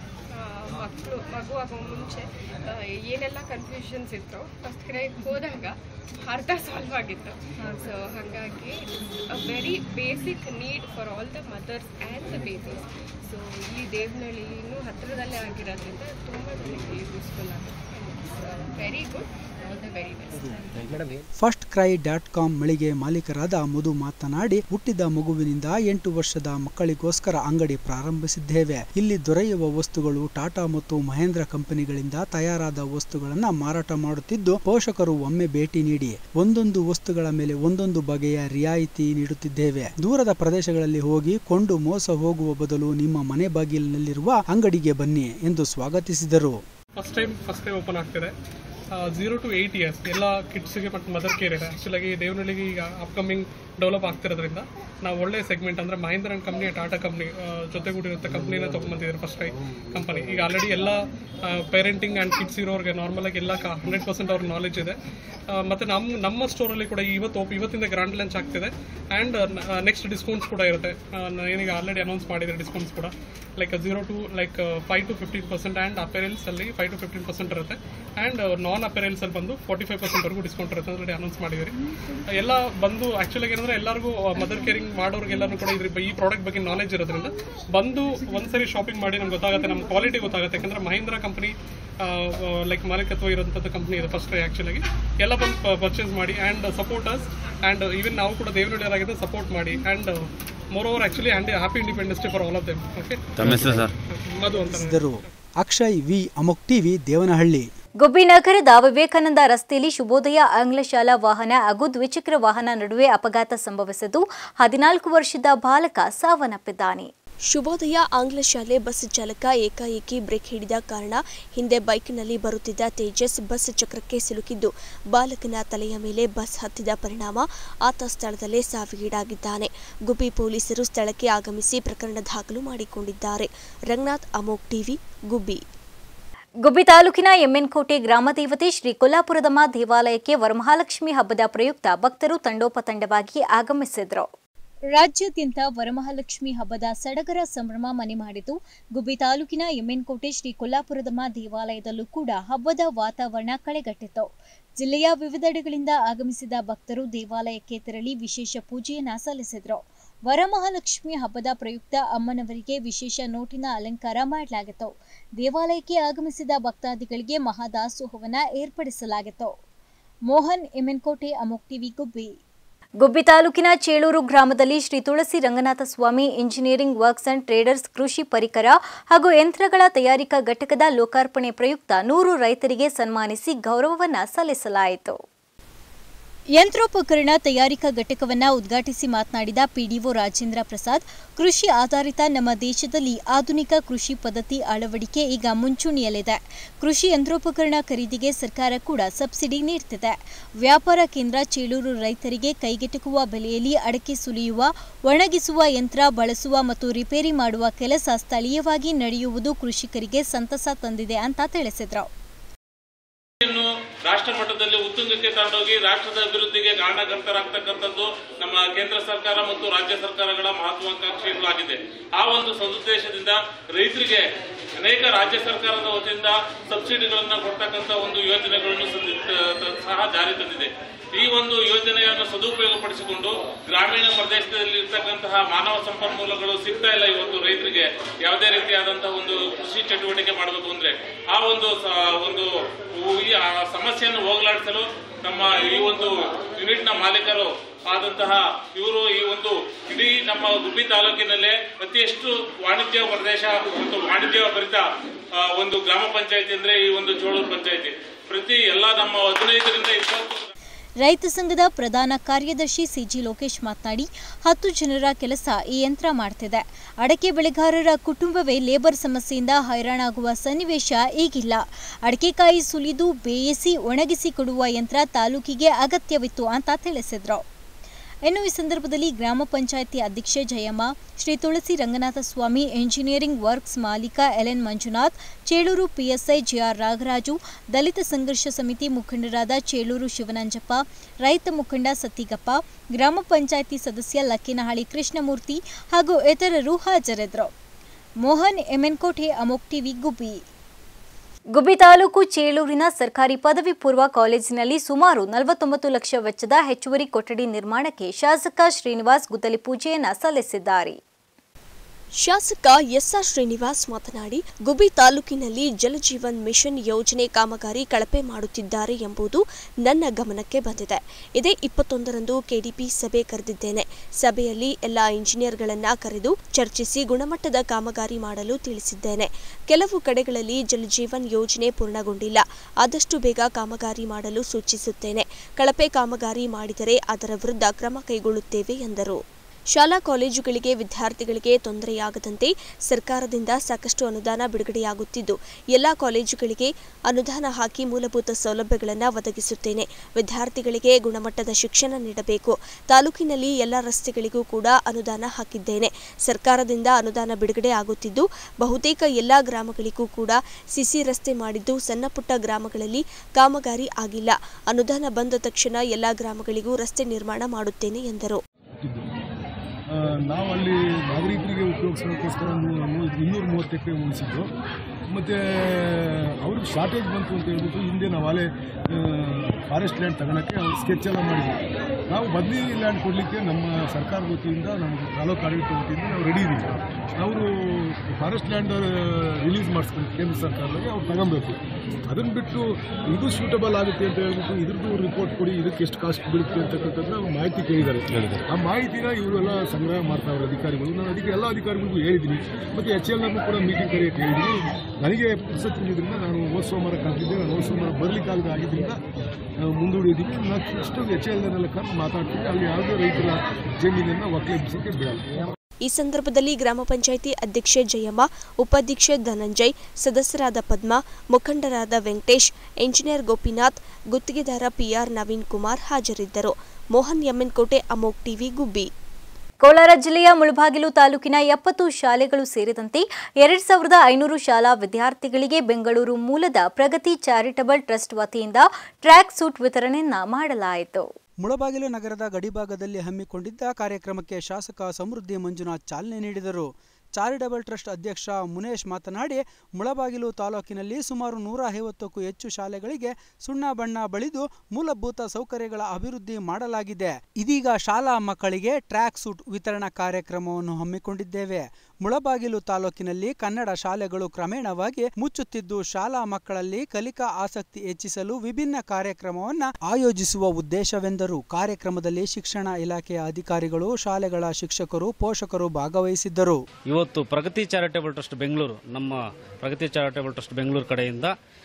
ಮಕ್ಕಳು ಮಗು ಆಗೋ ಮುಂಚೆ ಆ, ಏನೆಲ್ಲ ಕನ್ಫ್ಯೂಷನ್ಸ್ ಇತ್ತು ಫಸ್ಟ್ ಕ್ರೈಗೆ ಹೋದಾಗ ಅರ್ಧ ಸಾಲ್ವ್ ಆಗಿತ್ತು ಸೊ ಹಾಗಾಗಿ very basic need for all the mothers and the babies so ಈ ದೇವನಹಳ್ಳಿನೂ ಹತ್ತಿರದಲ್ಲೇ ಆಗಿರೋದ್ರಿಂದ ತುಂಬ ಜನಕ್ಕೆ ಯೂಸ್ಫುಲ್ ಆಗುತ್ತೆ very good all the very best First Cry dot com ಮಳಿಗೆ ಮಾಲೀಕರಾದ ಮಧು ಮಾತನಾಡಿ ಹುಟ್ಟಿದ ಮಗುವಿನಿಂದ ಎಂಟು ವರ್ಷದ ಮಕ್ಕಳಿಗೋಸ್ಕರ ಅಂಗಡಿ ಪ್ರಾರಂಭಿಸಿದ್ದೇವೆ ಇಲ್ಲಿ ದೊರೆಯುವ ವಸ್ತುಗಳು ಟಾಟಾ ಮತ್ತು ಮಹೇಂದ್ರ ಕಂಪನಿಗಳಿಂದ ತಯಾರಾದ ವಸ್ತುಗಳನ್ನ ಮಾರಾಟ ಮಾಡುತ್ತಿದ್ದು ಪೋಷಕರು ಒಮ್ಮೆ ಭೇಟಿ ನೀಡಿ ಒಂದೊಂದು ವಸ್ತುಗಳ ಮೇಲೆ ಒಂದೊಂದು ಬಗೆಯ ರಿಯಾಯಿತಿ ನೀಡುತ್ತಿದ್ದೇವೆ ದೂರದ ಪ್ರದೇಶಗಳಲ್ಲಿ ಹೋಗಿ ಕೊಂಡು ಮೋಸ ಹೋಗುವ ಬದಲು ನಿಮ್ಮ ಮನೆ ಬಾಗಿಲಿನಲ್ಲಿರುವ ಅಂಗಡಿಗೆ ಬನ್ನಿ ಎಂದು ಸ್ವಾಗತಿಸಿದರು first time first time open ಆಗ್ತಿದೆ ಝೀರೋ ಟು ಏಯ್ಟ್ ಇಯರ್ಸ್ ಎಲ್ಲ ಕಿಡ್ಸ್ಗೆ ಮತ್ತು ಮದರ್ ಕೇರ್ ಇದೆ ಆ್ಯಕ್ಚುಲಾಗಿ ದೇವನಹಳ್ಳಿಗೆ ಈಗ ಅಪ್ಕಮಿಂಗ್ ಡೆವಲಪ್ ಆಗ್ತಿರೋದ್ರಿಂದ ನಾವು ಒಳ್ಳೆ ಸೆಗ್ಮೆಂಟ್ ಅಂದರೆ Mahindra and company Tata company ಜೊತೆಗೂಡಿರುತ್ತೆ ಕಂಪ್ನಿನ ತೊಗೊಂಬಂದಿದ್ದಾರೆ ಫಸ್ಟ್ ಟೈಮ್ ಕಂಪನಿ ಈಗ ಆಲ್ರೆಡಿ ಎಲ್ಲ ಪೇರೆಂಟಿಂಗ್ ಆ್ಯಂಡ್ ಕಿಡ್ಸ್ ಇರೋರಿಗೆ ನಾರ್ಮಲಾಗಿ ಎಲ್ಲ ಹಂಡ್ರೆಡ್ ಪರ್ಸೆಂಟ್ ಅವ್ರ ನಾಲೆಜ್ ಇದೆ ಆ, ಮತ್ತೆ ನಮ್ಮ ನಮ್ಮ ಸ್ಟೋರಲ್ಲಿ ಕೂಡ ಇವತ್ತು op- ಇವತ್ತಿಂದ ಗ್ರ್ಯಾಂಡ್ ಲಾಂಚ್ ಆಗ್ತಿದೆ ಆ್ಯಂಡ್ ನೆಕ್ಸ್ಟ್ ಡಿಸ್ಕೌಂಟ್ಸ್ ಕೂಡ ಇರುತ್ತೆ ಆ, ನಾ ಏನೀಗ ಆಲ್ರೆಡಿ ಅನೌನ್ಸ್ ಮಾಡಿದ್ದಾರೆ ಡಿಸ್ಕೌಂಟ್ಸ್ ಕೂಡ like zero to like five to fifteen percent and apparels ಅಲ್ಲಿ ಫೈವ್ ಟು ಫಿಫ್ಟೀನ್ ಪರ್ಸೆಂಟ್ ಇರುತ್ತೆ ಆ್ಯಂಡ್ ನಾನ್ ಅಪೆರಲ್ಸ್ ಅಲ್ಲಿ ಬಂದು ಫಾರ್ಟಿ ಫೈವ್ ಪರ್ಸೆಂಟ್ವರೆಗೂ ಡಿಸ್ಕೌಂಟ್ ಇರುತ್ತೆ ಆಲ್ರೆಡಿ ಅನೌನ್ಸ್ ಮಾಡಿದ್ದೀರಿ ಎಲ್ಲ ಬಂದು ಆ್ಯಕ್ಚುಲಾಗಿ ಏನಂದ್ರೆ ಎಲ್ಲರಿಗೂ ಮದರ್ ಕೇರಿಂಗ್ ಮಾಡೋರಿಗೆಲ್ಲರೂ ಕೂಡ ಇದ್ರ ಬ- ಈ ಪ್ರಾಡಕ್ಟ್ ಬಗ್ಗೆ ನಾಲೆಜ್ ಇರೋದ್ರಿಂದ ಬಂದು ಒಂದ್ಸರಿ ಶಾಪಿಂಗ್ ಮಾಡಿ ನಮ್ಗೆ ಗೊತ್ತಾಗುತ್ತೆ ನಮ್ಮ ಕ್ವಾಲಿಟಿ ಗೊತ್ತಾಗುತ್ತೆ ಯಾಕಂದ್ರೆ ಮಹೇಂದ್ರ ಕಂಪನಿ ಲೈಕ್ ಮಾಲೀಕತ್ವ ಇರೋಂಥದ್ದು ಕಂಪನಿ ಇದೆ ಫಸ್ಟ್ ಆ್ಯಕ್ಚುಲಾಗಿ ಎಲ್ಲ ಬಂದು ಪರ್ಚೇಸ್ ಮಾಡಿ ಆ್ಯಂಡ್ ಸಪೋರ್ಟರ್ಸ್ ಆ್ಯಂಡ್ ಈವನ್ ನಾವು ಕೂಡ ದೇವನಹಳ್ಳಿಯರಾಗಿದ್ದು ಸಪೋರ್ಟ್ ಮಾಡಿ and more over actually and happy Independence Day for all of them okay ತಮ್ಮ ಹೆಸರು ಸರ್ ಮಧು ಅಂತ ಇದ್ದರು ಅಕ್ಷಯ್ ವಿ ಅಮೋಕ್ ಟಿವಿ ದೇವನಹಳ್ಳಿ ಗುಬ್ಬಿ ನಗರದ ವಿವೇಕಾನಂದ ರಸ್ತೆಯಲ್ಲಿ ಶುಭೋದಯ ಆಂಗ್ಲ ಶಾಲಾ ವಾಹನ ಹಾಗೂ ದ್ವಿಚಕ್ರ ವಾಹನ ನಡುವೆ ಅಪಘಾತ ಸಂಭವಿಸಿದ್ದು ಹದಿನಾಲ್ಕು ವರ್ಷದ ಬಾಲಕ ಸಾವನ್ನಪ್ಪಿದ್ದಾನೆ ಶುಭೋದಯ ಆಂಗ್ಲ ಶಾಲೆ ಬಸ್ ಚಾಲಕ ಏಕಾಏಕಿ ಬ್ರೇಕ್ ಹಿಡಿದ ಕಾರಣ ಹಿಂದೆ ಬೈಕ್ನಲ್ಲಿ ಬರುತ್ತಿದ್ದ ತೇಜಸ್ ಬಸ್ ಚಕ್ರಕ್ಕೆ ಸಿಲುಕಿದ್ದು ಬಾಲಕನ ತಲೆಯ ಮೇಲೆ ಬಸ್ ಹತ್ತಿದ ಪರಿಣಾಮ ಆತ ಸ್ಥಳದಲ್ಲೇ ಸಾವಿಗೀಡಾಗಿದ್ದಾನೆ ಗುಬ್ಬಿ ಪೊಲೀಸರು ಸ್ಥಳಕ್ಕೆ ಆಗಮಿಸಿ ಪ್ರಕರಣ ದಾಖಲು ಮಾಡಿಕೊಂಡಿದ್ದಾರೆ ರಂಗನಾಥ್ ಅಮೋಕ್ ಟಿವಿ ಗುಬ್ಬಿ ಗುಬ್ಬಿ ತಾಲೂಕಿನ ಎಮ್ಮೆನ್ಕೋಟೆ ಗ್ರಾಮ ದೇವತೆ ಶ್ರೀ ಕೊಲ್ಲಾಪುರದಮ್ಮ ದೇವಾಲಯಕ್ಕೆ ವರಮಹಾಲಕ್ಷ್ಮಿ ಹಬ್ಬದ ಪ್ರಯುಕ್ತ ಭಕ್ತರು ತಂಡೋಪತಂಡವಾಗಿ ಆಗಮಿಸಿದ್ರು ರಾಜ್ಯಾದ್ಯಂತ ವರಮಹಾಲಕ್ಷ್ಮಿ ಹಬ್ಬದ ಸಡಗರ ಸಂಭ್ರಮ ಮನೆ ಮಾಡಿತು ಗುಬ್ಬಿ ತಾಲೂಕಿನ ಎಮ್ಮೆನ್ಕೋಟೆ ಶ್ರೀ ಕೊಲ್ಲಾಪುರದಮ್ಮ ದೇವಾಲಯದಲ್ಲೂ ಕೂಡ ಹಬ್ಬದ ವಾತಾವರಣ ಕಳೆಗಟ್ಟಿತ್ತು ಜಿಲ್ಲೆಯ ವಿವಿಧೆಡೆಗಳಿಂದ ಆಗಮಿಸಿದ ಭಕ್ತರು ದೇವಾಲಯಕ್ಕೆ ತೆರಳಿ ವಿಶೇಷ ಪೂಜೆಯನ್ನ ಸಲ್ಲಿಸಿದ್ರು ವರಮಹಾಲಕ್ಷ್ಮಿ ಹಬ್ಬದ ಪ್ರಯುಕ್ತ ಅಮ್ಮನವರಿಗೆ ವಿಶೇಷ ನೋಟಿನ ಅಲಂಕಾರ ಮಾಡಲಾಗಿತ್ತು ದೇವಾಲಯಕ್ಕೆ ಆಗಮಿಸಿದ ಭಕ್ತಾದಿಗಳಿಗೆ ಮಹಾದಾಸೋಹವನ್ನ ಏರ್ಪಡಿಸಲಾಗಿತ್ತು ಮೋಹನ್ ಎಮೆನ್ಕೋಟೆ ಅಮೋಕ್ ಟಿವಿ ಗುಬ್ಬಿ ಗುಬ್ಬಿ ತಾಲೂಕಿನ ಚೇಳೂರು ಗ್ರಾಮದಲ್ಲಿ Shri Tulasi Ranganatha Swamy engineering works and traders ಕೃಷಿ ಪರಿಕರ ಹಾಗೂ ಯಂತ್ರಗಳ ತಯಾರಿಕಾ ಘಟಕದ ಲೋಕಾರ್ಪಣೆ ಪ್ರಯುಕ್ತ ನೂರು ರೈತರಿಗೆ ಸನ್ಮಾನಿಸಿ ಗೌರವವನ್ನ ಸಲ್ಲಿಸಲಾಯಿತು ಯಂತ್ರೋಪಕರಣ ತಯಾರಿಕಾ ಘಟಕವನ್ನ ಉದ್ಘಾಟಿಸಿ ಮಾತನಾಡಿದ ಪಿಡಿಒ ರಾಜೇಂದ್ರ ಪ್ರಸಾದ್ ಕೃಷಿ ಆಧಾರಿತ ನಮ್ಮ ದೇಶದಲ್ಲಿ ಆಧುನಿಕ ಕೃಷಿ ಪದ್ಧತಿ ಅಳವಡಿಕೆ ಈಗ ಮುಂಚೂಣಿಯಲ್ಲಿದೆ ಕೃಷಿ ಯಂತ್ರೋಪಕರಣ ಖರೀದಿಗೆ ಸರ್ಕಾರ ಕೂಡ ಸಬ್ಸಿಡಿ ನೀಡ್ತಿದೆ ವ್ಯಾಪಾರ ಕೇಂದ್ರ ಚೇಳೂರು ರೈತರಿಗೆ ಕೈಗೆಟುಕುವ ಬೆಲೆಯಲ್ಲಿ ಅಡಕೆ ಸುಲಿಯುವ ಒಣಗಿಸುವ ಯಂತ್ರ ಬಳಸುವ ಮತ್ತು ರಿಪೇರಿ ಮಾಡುವ ಕೆಲಸ ಸ್ಥಳೀಯವಾಗಿ ನಡೆಯುವುದು ಕೃಷಿಕರಿಗೆ ಸಂತಸ ತಂದಿದೆ ಅಂತ ತಿಳಿಸಿದರು ನ್ನು ರಾಷ್ಟ್ರ ಮಟ್ಟದಲ್ಲಿ ಉತ್ತುಂಗಕ್ಕೆ ತಗೊಂಡೋಗಿ ರಾಷ್ಟ್ರದ ಅಭಿವೃದ್ಧಿಗೆ ಕಾರಣಕರ್ತರಾಗ್ತಕ್ಕಂಥದ್ದು ನಮ್ಮ ಕೇಂದ್ರ ಸರ್ಕಾರ ಮತ್ತು ರಾಜ್ಯ ಸರ್ಕಾರಗಳ ಮಹತ್ವಾಕಾಂಕ್ಷೆಗಳಾಗಿದೆ ಆ ಒಂದು ಸದುದ್ದೇಶದಿಂದ ರೈತರಿಗೆ ಅನೇಕ ರಾಜ್ಯ ಸರ್ಕಾರದ ವತಿಯಿಂದ ಸಬ್ಸಿಡಿಗಳನ್ನ ಕೊಡ್ತಕ್ಕಂಥ ಒಂದು ಯೋಜನೆಗಳನ್ನು ಸಂದಿ- ತ- ಸಹ ಜಾರಿ ತಂದಿದೆ ಈ ಒಂದು ಯೋಜನೆಯನ್ನು ಸದುಪಯೋಗಪಡಿಸಿಕೊಂಡು ಗ್ರಾಮೀಣ ಪ್ರದೇಶದಲ್ಲಿ ಇರ್ತಕ್ಕಂತಹ ಮಾನವ ಸಂಪನ್ಮೂಲಗಳು ಸಿಗ್ತಾ ಇಲ್ಲ ಇವತ್ತು ರೈತರಿಗೆ ಯಾವುದೇ ರೀತಿಯಾದಂತಹ ಒಂದು ಕೃಷಿ ಚಟುವಟಿಕೆ ಮಾಡಬೇಕು ಅಂದ್ರೆ ಆ ಒಂದು ಸ- ಒಂದು ಈ ಆ ಸಮಸ್ಯೆಯನ್ನು ಹೋಗಲಾಡಿಸಲು ನಮ್ಮ ಈ ಒಂದು ಯೂನಿಟ್ ನ ಮಾಲೀಕರು ಆದಂತಹ ಇವರು ಈ ಒಂದು ಇಡೀ ನಮ್ಮ ಗುಬ್ಬಿ ತಾಲೂಕಿನಲ್ಲೇ ಅತಿ ಹೆಚ್ಚು ವಾಣಿಜ್ಯ ಪ್ರದೇಶ ಮತ್ತು ವಾಣಿಜ್ಯ ಭರಿತ ಆ, ಒಂದು ಗ್ರಾಮ ಪಂಚಾಯತಿ ಅಂದ್ರೆ ಈ ಒಂದು ಚೋಳೂರು ಪಂಚಾಯತಿ ಪ್ರತಿ ಎಲ್ಲ ನಮ್ಮ ಹದಿನೈದರಿಂದ ಇಪ್ಪತ್ತು ರೈತ ಸಂಘದ ಪ್ರಧಾನ ಕಾರ್ಯದರ್ಶಿ ಸಿಜಿ ಲೋಕೇಶ್ ಮಾತನಾಡಿ ಹತ್ತು ಜನರ ಕೆಲಸ ಈ ಯಂತ್ರ ಮಾಡ್ತಿದೆ ಅಡಕೆ ಬೆಳೆಗಾರರ ಕುಟುಂಬವೇ ಲೇಬರ್ ಸಮಸ್ಯೆಯಿಂದ ಹೈರಾಣಾಗುವ ಸನ್ನಿವೇಶ ಈಗಿಲ್ಲ ಅಡಕೆಕಾಯಿ ಸುಲಿದು ಬೇಯಿಸಿ ಒಣಗಿಸಿ ಕೊಡುವ ಯಂತ್ರ ತಾಲೂಕಿಗೆ ಅಗತ್ಯವಿತ್ತು ಅಂತ ತಿಳಿಸಿದ್ರು ಇನ್ನು ಈ ಸಂದರ್ಭದಲ್ಲಿ ಗ್ರಾಮ ಪಂಚಾಯಿತಿ ಅಧ್ಯಕ್ಷೆ ಜಯಮ್ಮ ಶ್ರೀ ತುಳಸಿ ರಂಗನಾಥ ಸ್ವಾಮಿ ಎಂಜಿನಿಯರಿಂಗ್ ವರ್ಕ್ಸ್ ಮಾಲೀಕ LN Manjunath Chelur PSI GR Nagaraju Dalit Sangharsha Samiti ಮುಖಂಡರಾದ ಚೇಳೂರು ಶಿವನಂಜಪ್ಪ ರೈತ ಮುಖಂಡ ಸತ್ತಿಗಪ್ಪ ಗ್ರಾಮ ಪಂಚಾಯಿತಿ ಸದಸ್ಯ ಲಕ್ಕಿನಹಳ್ಳಿ ಕೃಷ್ಣಮೂರ್ತಿ ಹಾಗೂ ಇತರರು ಹಾಜರಿದ್ದರು ಮೋಹನ್ ಎಮೆನ್ಕೋಟೆ ಅಮೋಕ್ ಟಿವಿ ಗುಬ್ಬಿ ಗುಬ್ಬಿ ತಾಲೂಕು ಚೇಳೂರಿನ ಸರ್ಕಾರಿ ಪದವಿ ಪೂರ್ವ ಕಾಲೇಜಿನಲ್ಲಿ ಸುಮಾರು ನಲವತ್ತೊಂಬತ್ತು ಲಕ್ಷ ವೆಚ್ಚದ ಹೆಚ್ಚುವರಿ ಕೊಠಡಿ ನಿರ್ಮಾಣಕ್ಕೆ ಶಾಸಕ ಶ್ರೀನಿವಾಸ್ ಗುದ್ದಲಿ ಪೂಜೆಯನ್ನ ಸಲ್ಲಿಸಿದ್ದಾರೆ ಶಾಸಕ ಎಸ್ಆರ್ ಶ್ರೀನಿವಾಸ್ ಮಾತನಾಡಿ ಗುಬಿ ತಾಲೂಕಿನಲ್ಲಿ ಜಲಜೀವನ್ ಮಿಷನ್ ಯೋಜನೆ ಕಾಮಗಾರಿ ಕಳಪೆ ಮಾಡುತ್ತಿದ್ದಾರೆ ಎಂಬುದು ನನ್ನ ಗಮನಕ್ಕೆ ಬಂದಿದೆ ಇದೇ ಇಪ್ಪತ್ತೊಂದರಂದು ಕೆಡಿಪಿ ಸಭೆ ಕರೆದಿದ್ದೇನೆ ಸಭೆಯಲ್ಲಿ ಎಲ್ಲ ಇಂಜಿನಿಯರ್ಗಳನ್ನ ಕರೆದು ಚರ್ಚಿಸಿ ಗುಣಮಟ್ಟದ ಕಾಮಗಾರಿ ಮಾಡಲು ತಿಳಿಸಿದ್ದೇನೆ ಕೆಲವು ಕಡೆಗಳಲ್ಲಿ ಜಲಜೀವನ್ ಯೋಜನೆ ಪೂರ್ಣಗೊಂಡಿಲ್ಲ ಆದಷ್ಟು ಬೇಗ ಕಾಮಗಾರಿ ಮಾಡಲು ಸೂಚಿಸುತ್ತೇನೆ ಕಳಪೆ ಕಾಮಗಾರಿ ಮಾಡಿದರೆ ಅದರ ವಿರುದ್ಧ ಕ್ರಮ ಕೈಗೊಳ್ಳುತ್ತೇವೆ ಎಂದರು ಶಾಲಾ ಕಾಲೇಜುಗಳಿಗೆ ವಿದ್ಯಾರ್ಥಿಗಳಿಗೆ ತೊಂದರೆಯಾಗದಂತೆ ಸರ್ಕಾರದಿಂದ ಸಾಕಷ್ಟು ಅನುದಾನ ಬಿಡುಗಡೆಯಾಗುತ್ತಿದ್ದು ಎಲ್ಲಾ ಕಾಲೇಜುಗಳಿಗೆ ಅನುದಾನ ಹಾಕಿ ಮೂಲಭೂತ ಸೌಲಭ್ಯಗಳನ್ನು ಒದಗಿಸುತ್ತೇನೆ ವಿದ್ಯಾರ್ಥಿಗಳಿಗೆ ಗುಣಮಟ್ಟದ ಶಿಕ್ಷಣ ನೀಡಬೇಕು ತಾಲೂಕಿನಲ್ಲಿ ಎಲ್ಲ ರಸ್ತೆಗಳಿಗೂ ಕೂಡ ಅನುದಾನ ಹಾಕಿದ್ದೇನೆ ಸರ್ಕಾರದಿಂದ ಅನುದಾನ ಬಿಡುಗಡೆ ಆಗುತ್ತಿದ್ದು ಬಹುತೇಕ ಎಲ್ಲಾ ಗ್ರಾಮಗಳಿಗೂ ಕೂಡ ಸಿಸಿ ರಸ್ತೆ ಮಾಡಿದ್ದು ಸಣ್ಣಪುಟ್ಟ ಗ್ರಾಮಗಳಲ್ಲಿ ಕಾಮಗಾರಿ ಆಗಿಲ್ಲ ಅನುದಾನ ಬಂದ ತಕ್ಷಣ ಎಲ್ಲಾ ಗ್ರಾಮಗಳಿಗೂ ರಸ್ತೆ ನಿರ್ಮಾಣ ಮಾಡುತ್ತೇನೆ ಎಂದರು ಆ, ನಾವು ಅಲ್ಲಿ ನಾಗರಿಕರಿಗೆ ಉಪಯೋಗಿಸೋಕ್ಕೋಸ್ಕರ ಇನ್ನೂರ ಮೂವತ್ತು ಎಕರೆ ಉಳಿಸಿದ್ದು ಮತ್ತು ಅವ್ರಿಗೆ ಶಾರ್ಟೇಜ್ ಬಂತು ಅಂತ ಹೇಳ್ಬಿಟ್ಟು ಹಿಂದೆ ನಾವು ಅಲ್ಲೇ ಫಾರೆಸ್ಟ್ ಲ್ಯಾಂಡ್ ತಗೊಳಕ್ಕೆ ಅವ್ರು ಸ್ಕೆಚ್ ಎಲ್ಲ ಮಾಡಿದ್ವಿ ನಾವು ಬದಲಿ ಲ್ಯಾಂಡ್ ಕೊಡಲಿಕ್ಕೆ ನಮ್ಮ ಸರ್ಕಾರ ವತಿಯಿಂದ ನಮ್ಮ ತಾಲೂಕು ಆಡಳಿತ ವತಿಯಿಂದ ನಾವು ರೆಡಿ ಇದ್ದೀವಿ ಅವರು ಫಾರೆಸ್ಟ್ ಲ್ಯಾಂಡ್ ರಿಲೀಸ್ ಮಾಡಿಸ್ಕೊಂಡು ಕೇಂದ್ರ ಸರ್ಕಾರದಲ್ಲಿ ಅವ್ರು ತಗೊಬೇಕು ಅದನ್ನು ಬಿಟ್ಟು ಇದು ಸೂಟಬಲ್ ಆಗುತ್ತೆ ಅಂತ ಹೇಳ್ಬಿಟ್ಟು ಇದ್ರದ್ದು ರಿಪೋರ್ಟ್ ಕೊಡಿ ಇದಕ್ಕೆ ಎಷ್ಟು ಕಾಸ್ಟ್ ಬೀಳುತ್ತೆ ಅಂತಕ್ಕಂಥದ್ದು ನಾವು ಮಾಹಿತಿ ಕೇಳಿದ್ದಾರೆ ಆ ಮಾಹಿತಿನ ಇವರೆಲ್ಲ ಸಂಗ್ರಹ ಮಾಡ್ತಾವ್ರೆ ಅಧಿಕಾರಿಗಳು ನಾನು ಅದಕ್ಕೆ ಎಲ್ಲ ಅಧಿಕಾರಿಗಳಿಗೂ ಹೇಳಿದ್ದೀನಿ ಮತ್ತು ಎಚ್ ಎಲ್ ಕೂಡ ಮೀಟಿಂಗ್ ಕರೆಯಕ್ಕೆ ಹೇಳಿದ್ದೀನಿ ನನಗೆ ಪುಸ್ತಕ ಇದ್ರಿಂದ ನಾನು ಹೋದ ಸೋಮವಾರ ಕರೆದಿದ್ದೆ ನಾನು ಹೋದ ಸೋಮವಾರ ಬರಲಿಕ್ಕಾಗದ ಆಗಿದ್ದರಿಂದ ನಾವು ಮುಂದೂಡಿದ್ದೀವಿ ನೆಕ್ಸ್ಟ್ ಎಚ್ ಎಲ್ ಕರೆದು ಮಾತಾಡ್ತೀವಿ ಅಲ್ಲಿ ಯಾವುದೇ ರೈತರ ಜಮೀನನ್ನು ಒಕ್ಕಲೆಬ್ಬಿಸೋಕ್ಕೆ ಬಿಡಲ್ಲ ಈ ಸಂದರ್ಭದಲ್ಲಿ ಗ್ರಾಮ ಪಂಚಾಯಿತಿ ಅಧ್ಯಕ್ಷೆ ಜಯಮ್ಮ ಉಪಾಧ್ಯಕ್ಷೆ ಧನಂಜಯ್ ಸದಸ್ಯರಾದ ಪದ್ಮ ಮುಖಂಡರಾದ ವೆಂಕಟೇಶ್ ಎಂಜಿನಿಯರ್ ಗೋಪಿನಾಥ್ ಗುತ್ತಿಗೆದಾರ ಪಿಆರ್ ನವೀನ್ ಕುಮಾರ್ ಹಾಜರಿದ್ದರು ಮೋಹನ್ ಎಮ್ಮೆನ್ಕೋಟೆ ಅಮೋಕ್ ಟಿವಿ ಗುಬ್ಬಿ ಕೋಲಾರ ಜಿಲ್ಲೆಯ ಮುಳಬಾಗಿಲು ತಾಲೂಕಿನ ಎಪ್ಪತ್ತು ಶಾಲೆಗಳು ಸೇರಿದಂತೆ ಎರಡ್ ಸಾವಿರದ ಐನೂರು ಶಾಲಾ ವಿದ್ಯಾರ್ಥಿಗಳಿಗೆ ಬೆಂಗಳೂರು ಮೂಲದ ಪ್ರಗತಿ ಚಾರಿಟಬಲ್ ಟ್ರಸ್ಟ್ ವತಿಯಿಂದ ಟ್ರ್ಯಾಕ್ ಸೂಟ್ ವಿತರಣೆಯನ್ನ ಮಾಡಲಾಯಿತು ಮುಳಬಾಗಿಲು ನಗರದ ಗಡಿಭಾಗದಲ್ಲಿ ಹಮ್ಮಿಕೊಂಡಿದ್ದ ಕಾರ್ಯಕ್ರಮಕ್ಕೆ ಶಾಸಕ ಸಮೃದ್ಧಿ ಮಂಜುನಾಥ್ ಚಾಲನೆ ನೀಡಿದರು ಚಾರಿಟಬಲ್ ಟ್ರಸ್ಟ್ ಅಧ್ಯಕ್ಷ ಮುನೇಶ್ ಮಾತನಾಡಿ ಮುಳಬಾಗಿಲು ತಾಲೂಕಿನಲ್ಲಿ ಸುಮಾರು ನೂರ ಐವತ್ತಕ್ಕೂ ಹೆಚ್ಚು ಶಾಲೆಗಳಿಗೆ ಸುಣ್ಣ ಬಣ್ಣ ಬಳಿದು ಮೂಲಭೂತ ಸೌಕರ್ಯಗಳ ಅಭಿವೃದ್ಧಿ ಮಾಡಲಾಗಿದೆ ಇದೀಗ ಶಾಲಾ ಮಕ್ಕಳಿಗೆ ಟ್ರ್ಯಾಕ್ ಸೂಟ್ ವಿತರಣಾ ಕಾರ್ಯಕ್ರಮವನ್ನು ಹಮ್ಮಿಕೊಂಡಿದ್ದೇವೆ ಮುಳಬಾಗಿಲು ತಾಲೂಕಿನಲ್ಲಿ ಕನ್ನಡ ಶಾಲೆಗಳು ಕ್ರಮೇಣವಾಗಿ ಮುಚ್ಚುತ್ತಿದ್ದು ಶಾಲಾ ಮಕ್ಕಳಲ್ಲಿ ಕಲಿಕಾ ಆಸಕ್ತಿ ಹೆಚ್ಚಿಸಲು ವಿಭಿನ್ನ ಕಾರ್ಯಕ್ರಮವನ್ನು ಆಯೋಜಿಸುವ ಉದ್ದೇಶವೆಂದರು ಕಾರ್ಯಕ್ರಮದಲ್ಲಿ ಶಿಕ್ಷಣ ಇಲಾಖೆಯ ಅಧಿಕಾರಿಗಳು ಶಾಲೆಗಳ ಶಿಕ್ಷಕರು ಪೋಷಕರು ಭಾಗವಹಿಸಿದ್ದರು ಇವತ್ತು ಪ್ರಗತಿ ಚಾರಿಟೇಬಲ್ ಟ್ರಸ್ಟ್ ಬೆಂಗಳೂರು ನಮ್ಮ ಪ್ರಗತಿ ಚಾರಿಟೇಬಲ್ ಟ್ರಸ್ಟ್ ಬೆಂಗಳೂರು ಕಡೆಯಿಂದ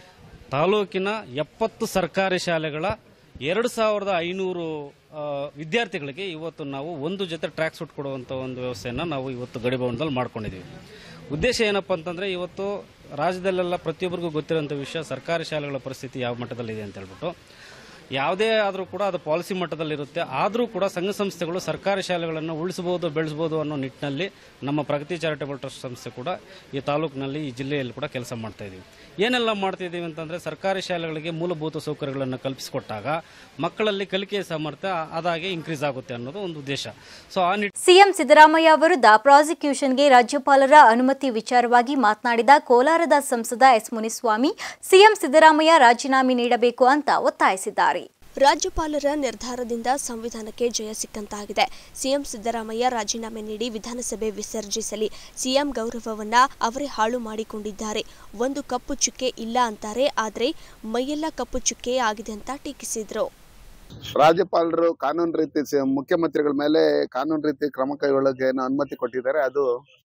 ತಾಲೂಕಿನ ಎಪ್ಪತ್ತು ಸರ್ಕಾರಿ ಶಾಲೆಗಳ ಎರಡು ಸಾವಿರದ ಐನೂರು ಆ, ವಿದ್ಯಾರ್ಥಿಗಳಿಗೆ ಇವತ್ತು ನಾವು ಒಂದು ಜೊತೆ ಟ್ರ್ಯಾಕ್ ಸೂಟ್ ಕೊಡುವಂಥ ಒಂದು ವ್ಯವಸ್ಥೆಯನ್ನು ನಾವು ಇವತ್ತು ಗಡಿಭವನದಲ್ಲಿ ಮಾಡ್ಕೊಂಡಿದ್ದೀವಿ ಉದ್ದೇಶ ಏನಪ್ಪ ಅಂತಂದರೆ ಇವತ್ತು ರಾಜ್ಯದಲ್ಲೆಲ್ಲ ಪ್ರತಿಯೊಬ್ಬರಿಗೂ ಗೊತ್ತಿರೋಂಥ ವಿಷಯ ಸರ್ಕಾರಿ ಶಾಲೆಗಳ ಪರಿಸ್ಥಿತಿ ಯಾವ ಮಟ್ಟದಲ್ಲಿದೆ ಅಂತ ಹೇಳ್ಬಿಟ್ಟು ಯಾವುದೇ ಆದರೂ ಕೂಡ ಅದು ಪಾಲಿಸಿ ಮಟ್ಟದಲ್ಲಿರುತ್ತೆ ಆದರೂ ಕೂಡ ಸಂಘ ಸಂಸ್ಥೆಗಳು ಸರ್ಕಾರಿ ಶಾಲೆಗಳನ್ನು ಉಳಿಸಬಹುದು ಬೆಳೆಸಬಹುದು ಅನ್ನೋ ನಿಟ್ಟಿನಲ್ಲಿ ನಮ್ಮ ಪ್ರಗತಿ ಚಾರಿಟಬಲ್ ಟ್ರಸ್ಟ್ ಸಂಸ್ಥೆ ಕೂಡ ಈ ತಾಲೂಕಿನಲ್ಲಿ ಈ ಜಿಲ್ಲೆಯಲ್ಲಿ ಕೂಡ ಕೆಲಸ ಮಾಡ್ತಾ ಇದ್ದೀವಿ ಏನೆಲ್ಲ ಮಾಡ್ತಾ ಇದ್ದೀವಿ ಅಂತಂದರೆ ಸರ್ಕಾರಿ ಶಾಲೆಗಳಿಗೆ ಮೂಲಭೂತ ಸೌಕರ್ಯಗಳನ್ನು ಕಲ್ಪಿಸಿಕೊಟ್ಟಾಗ ಮಕ್ಕಳಲ್ಲಿ ಕಲಿಕೆಯ ಸಾಮರ್ಥ್ಯ ಅದಾಗೆ ಇನ್ಕ್ರೀಸ್ ಆಗುತ್ತೆ ಅನ್ನೋದು ಒಂದು ಉದ್ದೇಶ ಸೊ ಆ ನಿಟ್ಟಿನಲ್ಲಿ ಸಿಎಂ ಸಿದ್ದರಾಮಯ್ಯ ವಿರುದ್ಧ ಪ್ರಾಸಿಕ್ಯೂಷನ್ಗೆ ರಾಜ್ಯಪಾಲರ ಅನುಮತಿ ವಿಚಾರವಾಗಿ ಮಾತನಾಡಿದ ಕೋಲಾರದ ಸಂಸದ ಎಸ್ ಮುನಿಸ್ವಾಮಿ ಸಿಎಂ ಸಿದ್ದರಾಮಯ್ಯ ರಾಜೀನಾಮೆ ನೀಡಬೇಕು ಅಂತ ಒತ್ತಾಯಿಸಿದ್ದಾರೆ ರಾಜ್ಯಪಾಲರ ನಿರ್ಧಾರದಿಂದ ಸಂವಿಧಾನಕ್ಕೆ ಜಯ ಸಿಕ್ಕಂತಾಗಿದೆ ಸಿಎಂ ಸಿದ್ದರಾಮಯ್ಯ ರಾಜೀನಾಮೆ ನೀಡಿ ವಿಧಾನಸಭೆ ವಿಸರ್ಜಿಸಲಿ ಸಿಎಂ ಗೌರವವನ್ನ ಅವರೇ ಹಾಳು ಮಾಡಿಕೊಂಡಿದ್ದಾರೆ ಒಂದು ಕಪ್ಪು ಚುಕ್ಕೆ ಇಲ್ಲ ಅಂತಾರೆ ಆದ್ರೆ ಮೈಯೆಲ್ಲ ಕಪ್ಪು ಚುಕ್ಕೆ ಆಗಿದೆ ಅಂತ ಟೀಕಿಸಿದ್ರು ರಾಜ್ಯಪಾಲರು ಕಾನೂನು ರೀತಿ ಸ- ಮುಖ್ಯಮಂತ್ರಿಗಳ ಮೇಲೆ ಕಾನೂನು ರೀತಿ ಕ್ರಮ ಕೈಗೊಳ್ಳೋಕೆ ಏನು ಅನುಮತಿ ಕೊಟ್ಟಿದ್ದಾರೆ ಅದು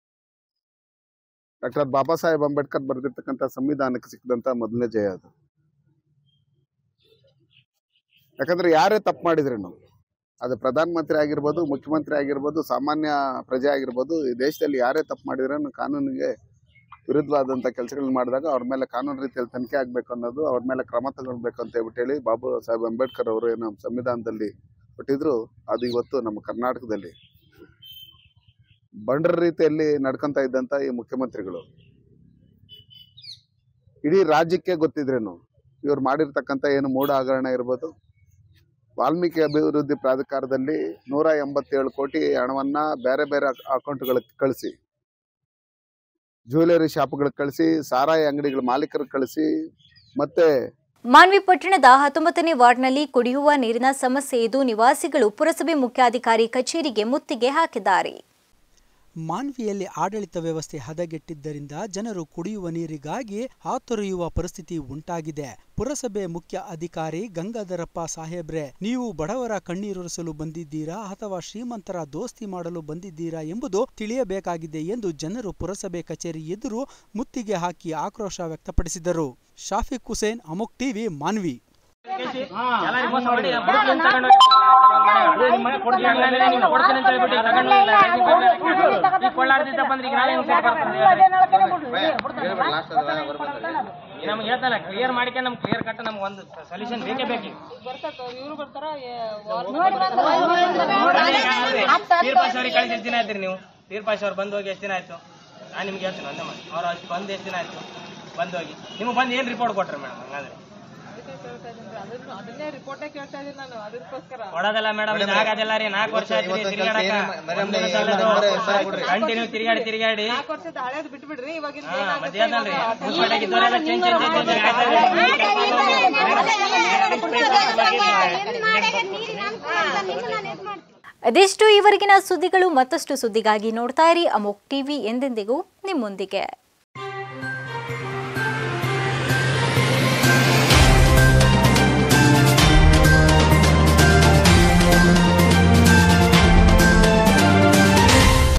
ಡಾಕ್ಟರ್ ಬಾಬಾ ಸಾಹೇಬ್ ಅಂಬೇಡ್ಕರ್ ಬರೆದಿರ್ತಕ್ಕಂಥ ಸಂವಿಧಾನಕ್ಕೆ ಸಿಕ್ಕಿದಂತ ಮೊದಲನೇ ಜಯ ಅದು ಯಾಕಂದ್ರೆ ಯಾರೇ ತಪ್ಪು ಮಾಡಿದ್ರೇನು ಅದು ಪ್ರಧಾನಮಂತ್ರಿ ಆಗಿರ್ಬೋದು ಮುಖ್ಯಮಂತ್ರಿ ಆಗಿರ್ಬೋದು ಸಾಮಾನ್ಯ ಪ್ರಜೆ ಆಗಿರ್ಬೋದು ಈ ದೇಶದಲ್ಲಿ ಯಾರೇ ತಪ್ಪು ಮಾಡಿದ್ರೇನು ಕಾನೂನಿಗೆ ವಿರುದ್ಧವಾದಂಥ ಕೆಲಸಗಳನ್ನ ಮಾಡಿದಾಗ ಅವ್ರ ಮೇಲೆ ಕಾನೂನು ರೀತಿಯಲ್ಲಿ ತನಿಖೆ ಆಗಬೇಕು ಅನ್ನೋದು ಅವ್ರ ಮೇಲೆ ಕ್ರಮ ತಗೊಳ್ಬೇಕು ಅಂತ ಹೇಳ್ಬಿಟ್ಟು ಹೇಳಿ ಬಾಬು ಸಾಹೇಬ್ ಅಂಬೇಡ್ಕರ್ ಅವರು ಏನು ಸಂವಿಧಾನದಲ್ಲಿ ಕೊಟ್ಟಿದ್ರು ಅದು ಇವತ್ತು ನಮ್ಮ ಕರ್ನಾಟಕದಲ್ಲಿ ಬಂಡರ ರೀತಿಯಲ್ಲಿ ನಡ್ಕೊಂತ ಇದ್ದಂತ ಈ ಮುಖ್ಯಮಂತ್ರಿಗಳು ಇಡೀ ರಾಜ್ಯಕ್ಕೆ ಗೊತ್ತಿದ್ರೇನು ಇವ್ರು ಮಾಡಿರ್ತಕ್ಕಂಥ ಏನು ಮೂಢ ಹಗರಣ ಇರ್ಬೋದು ವಾಲ್ಮೀಕಿ ಅಭಿವೃದ್ಧಿ ಪ್ರಾಧಿಕಾರದಲ್ಲಿ ನೂರ ಎಂಬತ್ತೇಳು ಕೋಟಿ ಹಣವನ್ನ ಬೇರೆ ಬೇರೆ ಅಕೌಂಟ್ಗಳಿಗೆ ಕಳಿಸಿ ಜ್ಯುವೆಲರಿ ಶಾಪ್ಗಳಿಗೆ ಕಳಿಸಿ ಸಾರಾಯಿ ಅಂಗಡಿಗಳ ಮಾಲೀಕರಿಗೆ ಕಳಿಸಿ ಮತ್ತೆ ಮಾನ್ವಿ ಪಟ್ಟಣದ ಹತ್ತೊಂಬತ್ತನೇ ವಾರ್ಡ್ನಲ್ಲಿ ಕುಡಿಯುವ ನೀರಿನ ಸಮಸ್ಯೆ ಇದ್ದು ನಿವಾಸಿಗಳು ಪುರಸಭೆ ಮುಖ್ಯಾಧಿಕಾರಿ ಕಚೇರಿಗೆ ಮುತ್ತಿಗೆ ಹಾಕಿದ್ದಾರೆ ಮಾನ್ವಿಯಲ್ಲಿ ಆಡಳಿತ ವ್ಯವಸ್ಥೆ ಹದಗೆಟ್ಟಿದ್ದರಿಂದ ಜನರು ಕುಡಿಯುವ ನೀರಿಗಾಗಿ ಹಾತೊರೆಯುವ ಪರಿಸ್ಥಿತಿ ಉಂಟಾಗಿದೆ ಪುರಸಭೆ ಮುಖ್ಯ ಅಧಿಕಾರಿ ಗಂಗಾಧರಪ್ಪ ಸಾಹೇಬ್ರೆ ನೀವು ಬಡವರ ಕಣ್ಣೀರೊರೆಸಲು ಬಂದಿದ್ದೀರಾ ಅಥವಾ ಶ್ರೀಮಂತರ ದೋಸ್ತಿ ಮಾಡಲು ಬಂದಿದ್ದೀರಾ ಎಂಬುದು ತಿಳಿಯಬೇಕಾಗಿದೆ ಎಂದು ಜನರು ಪುರಸಭೆ ಕಚೇರಿ ಎದುರು ಮುತ್ತಿಗೆ ಹಾಕಿ ಆಕ್ರೋಶ ವ್ಯಕ್ತಪಡಿಸಿದರು ಶಾಫಿಕ್ ಹುಸೇನ್ ಅಮುಕ್ ಟಿವಿ ಮಾನ್ವಿ ನಮ್ಗೆ ಹೇಳ್ತಾನೆ ಕ್ಲಿಯರ್ ಮಾಡಿಕೆ ನಮ್ಗೆ ಕ್ಲಿಯರ್ ಕಟ್ ನಮ್ಗೆ ಒಂದು ಸೊಲ್ಯೂಷನ್ ಬೇಕೇ ಬೇಕು ಇವರು ಬರ್ತಾರ ತೀರ್ಪಾಸ್ ಅವ್ರಿಗೆ ಕಳಿಸಿ ಎಷ್ಟು ದಿನ ಆಯ್ತು ನೀವು ತೀರ್ಪಾಸ್ ಅವ್ರು ಬಂದು ಹೋಗಿ ಎಷ್ಟು ದಿನ ಆಯ್ತು ನಾನು ನಿಮ್ಗೆ ಹೇಳ್ತೀನಿ ಒಂದೇ ಮಾಡಿ ಅವ್ರು ಅಷ್ಟು ಬಂದು ಎಷ್ಟು ದಿನ ಆಯ್ತು ಬಂದು ಹೋಗಿ ನಿಮ್ಗೆ ಬಂದು ಏನು ರಿಪೋರ್ಟ್ ಕೊಟ್ರಿ ಮೇಡಮ್ ಹಂಗಾದ್ರೆ ಅದನ್ನೇ ರಿಪೋರ್ಟೇ ಕೇಳ್ತಾ ಇದೀನಿ ನಾನು ಅದಕ್ಕೋಸ್ಕರ ಕೊಡೋದಲ್ಲ ಮೇಡಮ್ ಆಗೋದಿಲ್ಲ ರೀ ನಾಲ್ಕು ವರ್ಷ ಆಯ್ತು ರೀ ಕಂಟಿನ್ಯೂ ತಿರುಗಾಡಿ ತಿರುಗಾಡಿ ನಾಲ್ಕು ವರ್ಷದ ಹಳೇದು ಬಿಟ್ಬಿಡ್ರಿ ಇವಾಗಿನ ಹಾ, ಮತ್ತೆ ಹೇಳ್ತಾನ್ರಿ. ಮುನ್ಸಿಪಾಲ್ಟಿಯಾಗಿ ಇದ್ದವರೆಲ್ಲ change, change, change, change ಅದೆಷ್ಟು ಈವರೆಗಿನ ಸುದ್ದಿಗಳು ಮತ್ತಷ್ಟು ಸುದ್ದಿಗಾಗಿ ನೋಡ್ತಾ ಇರಿ ಅಮೋಕ್ ಟಿವಿ ಎಂದೆಂದಿಗೂ ನಿಮ್ಮೊಂದಿಗೆ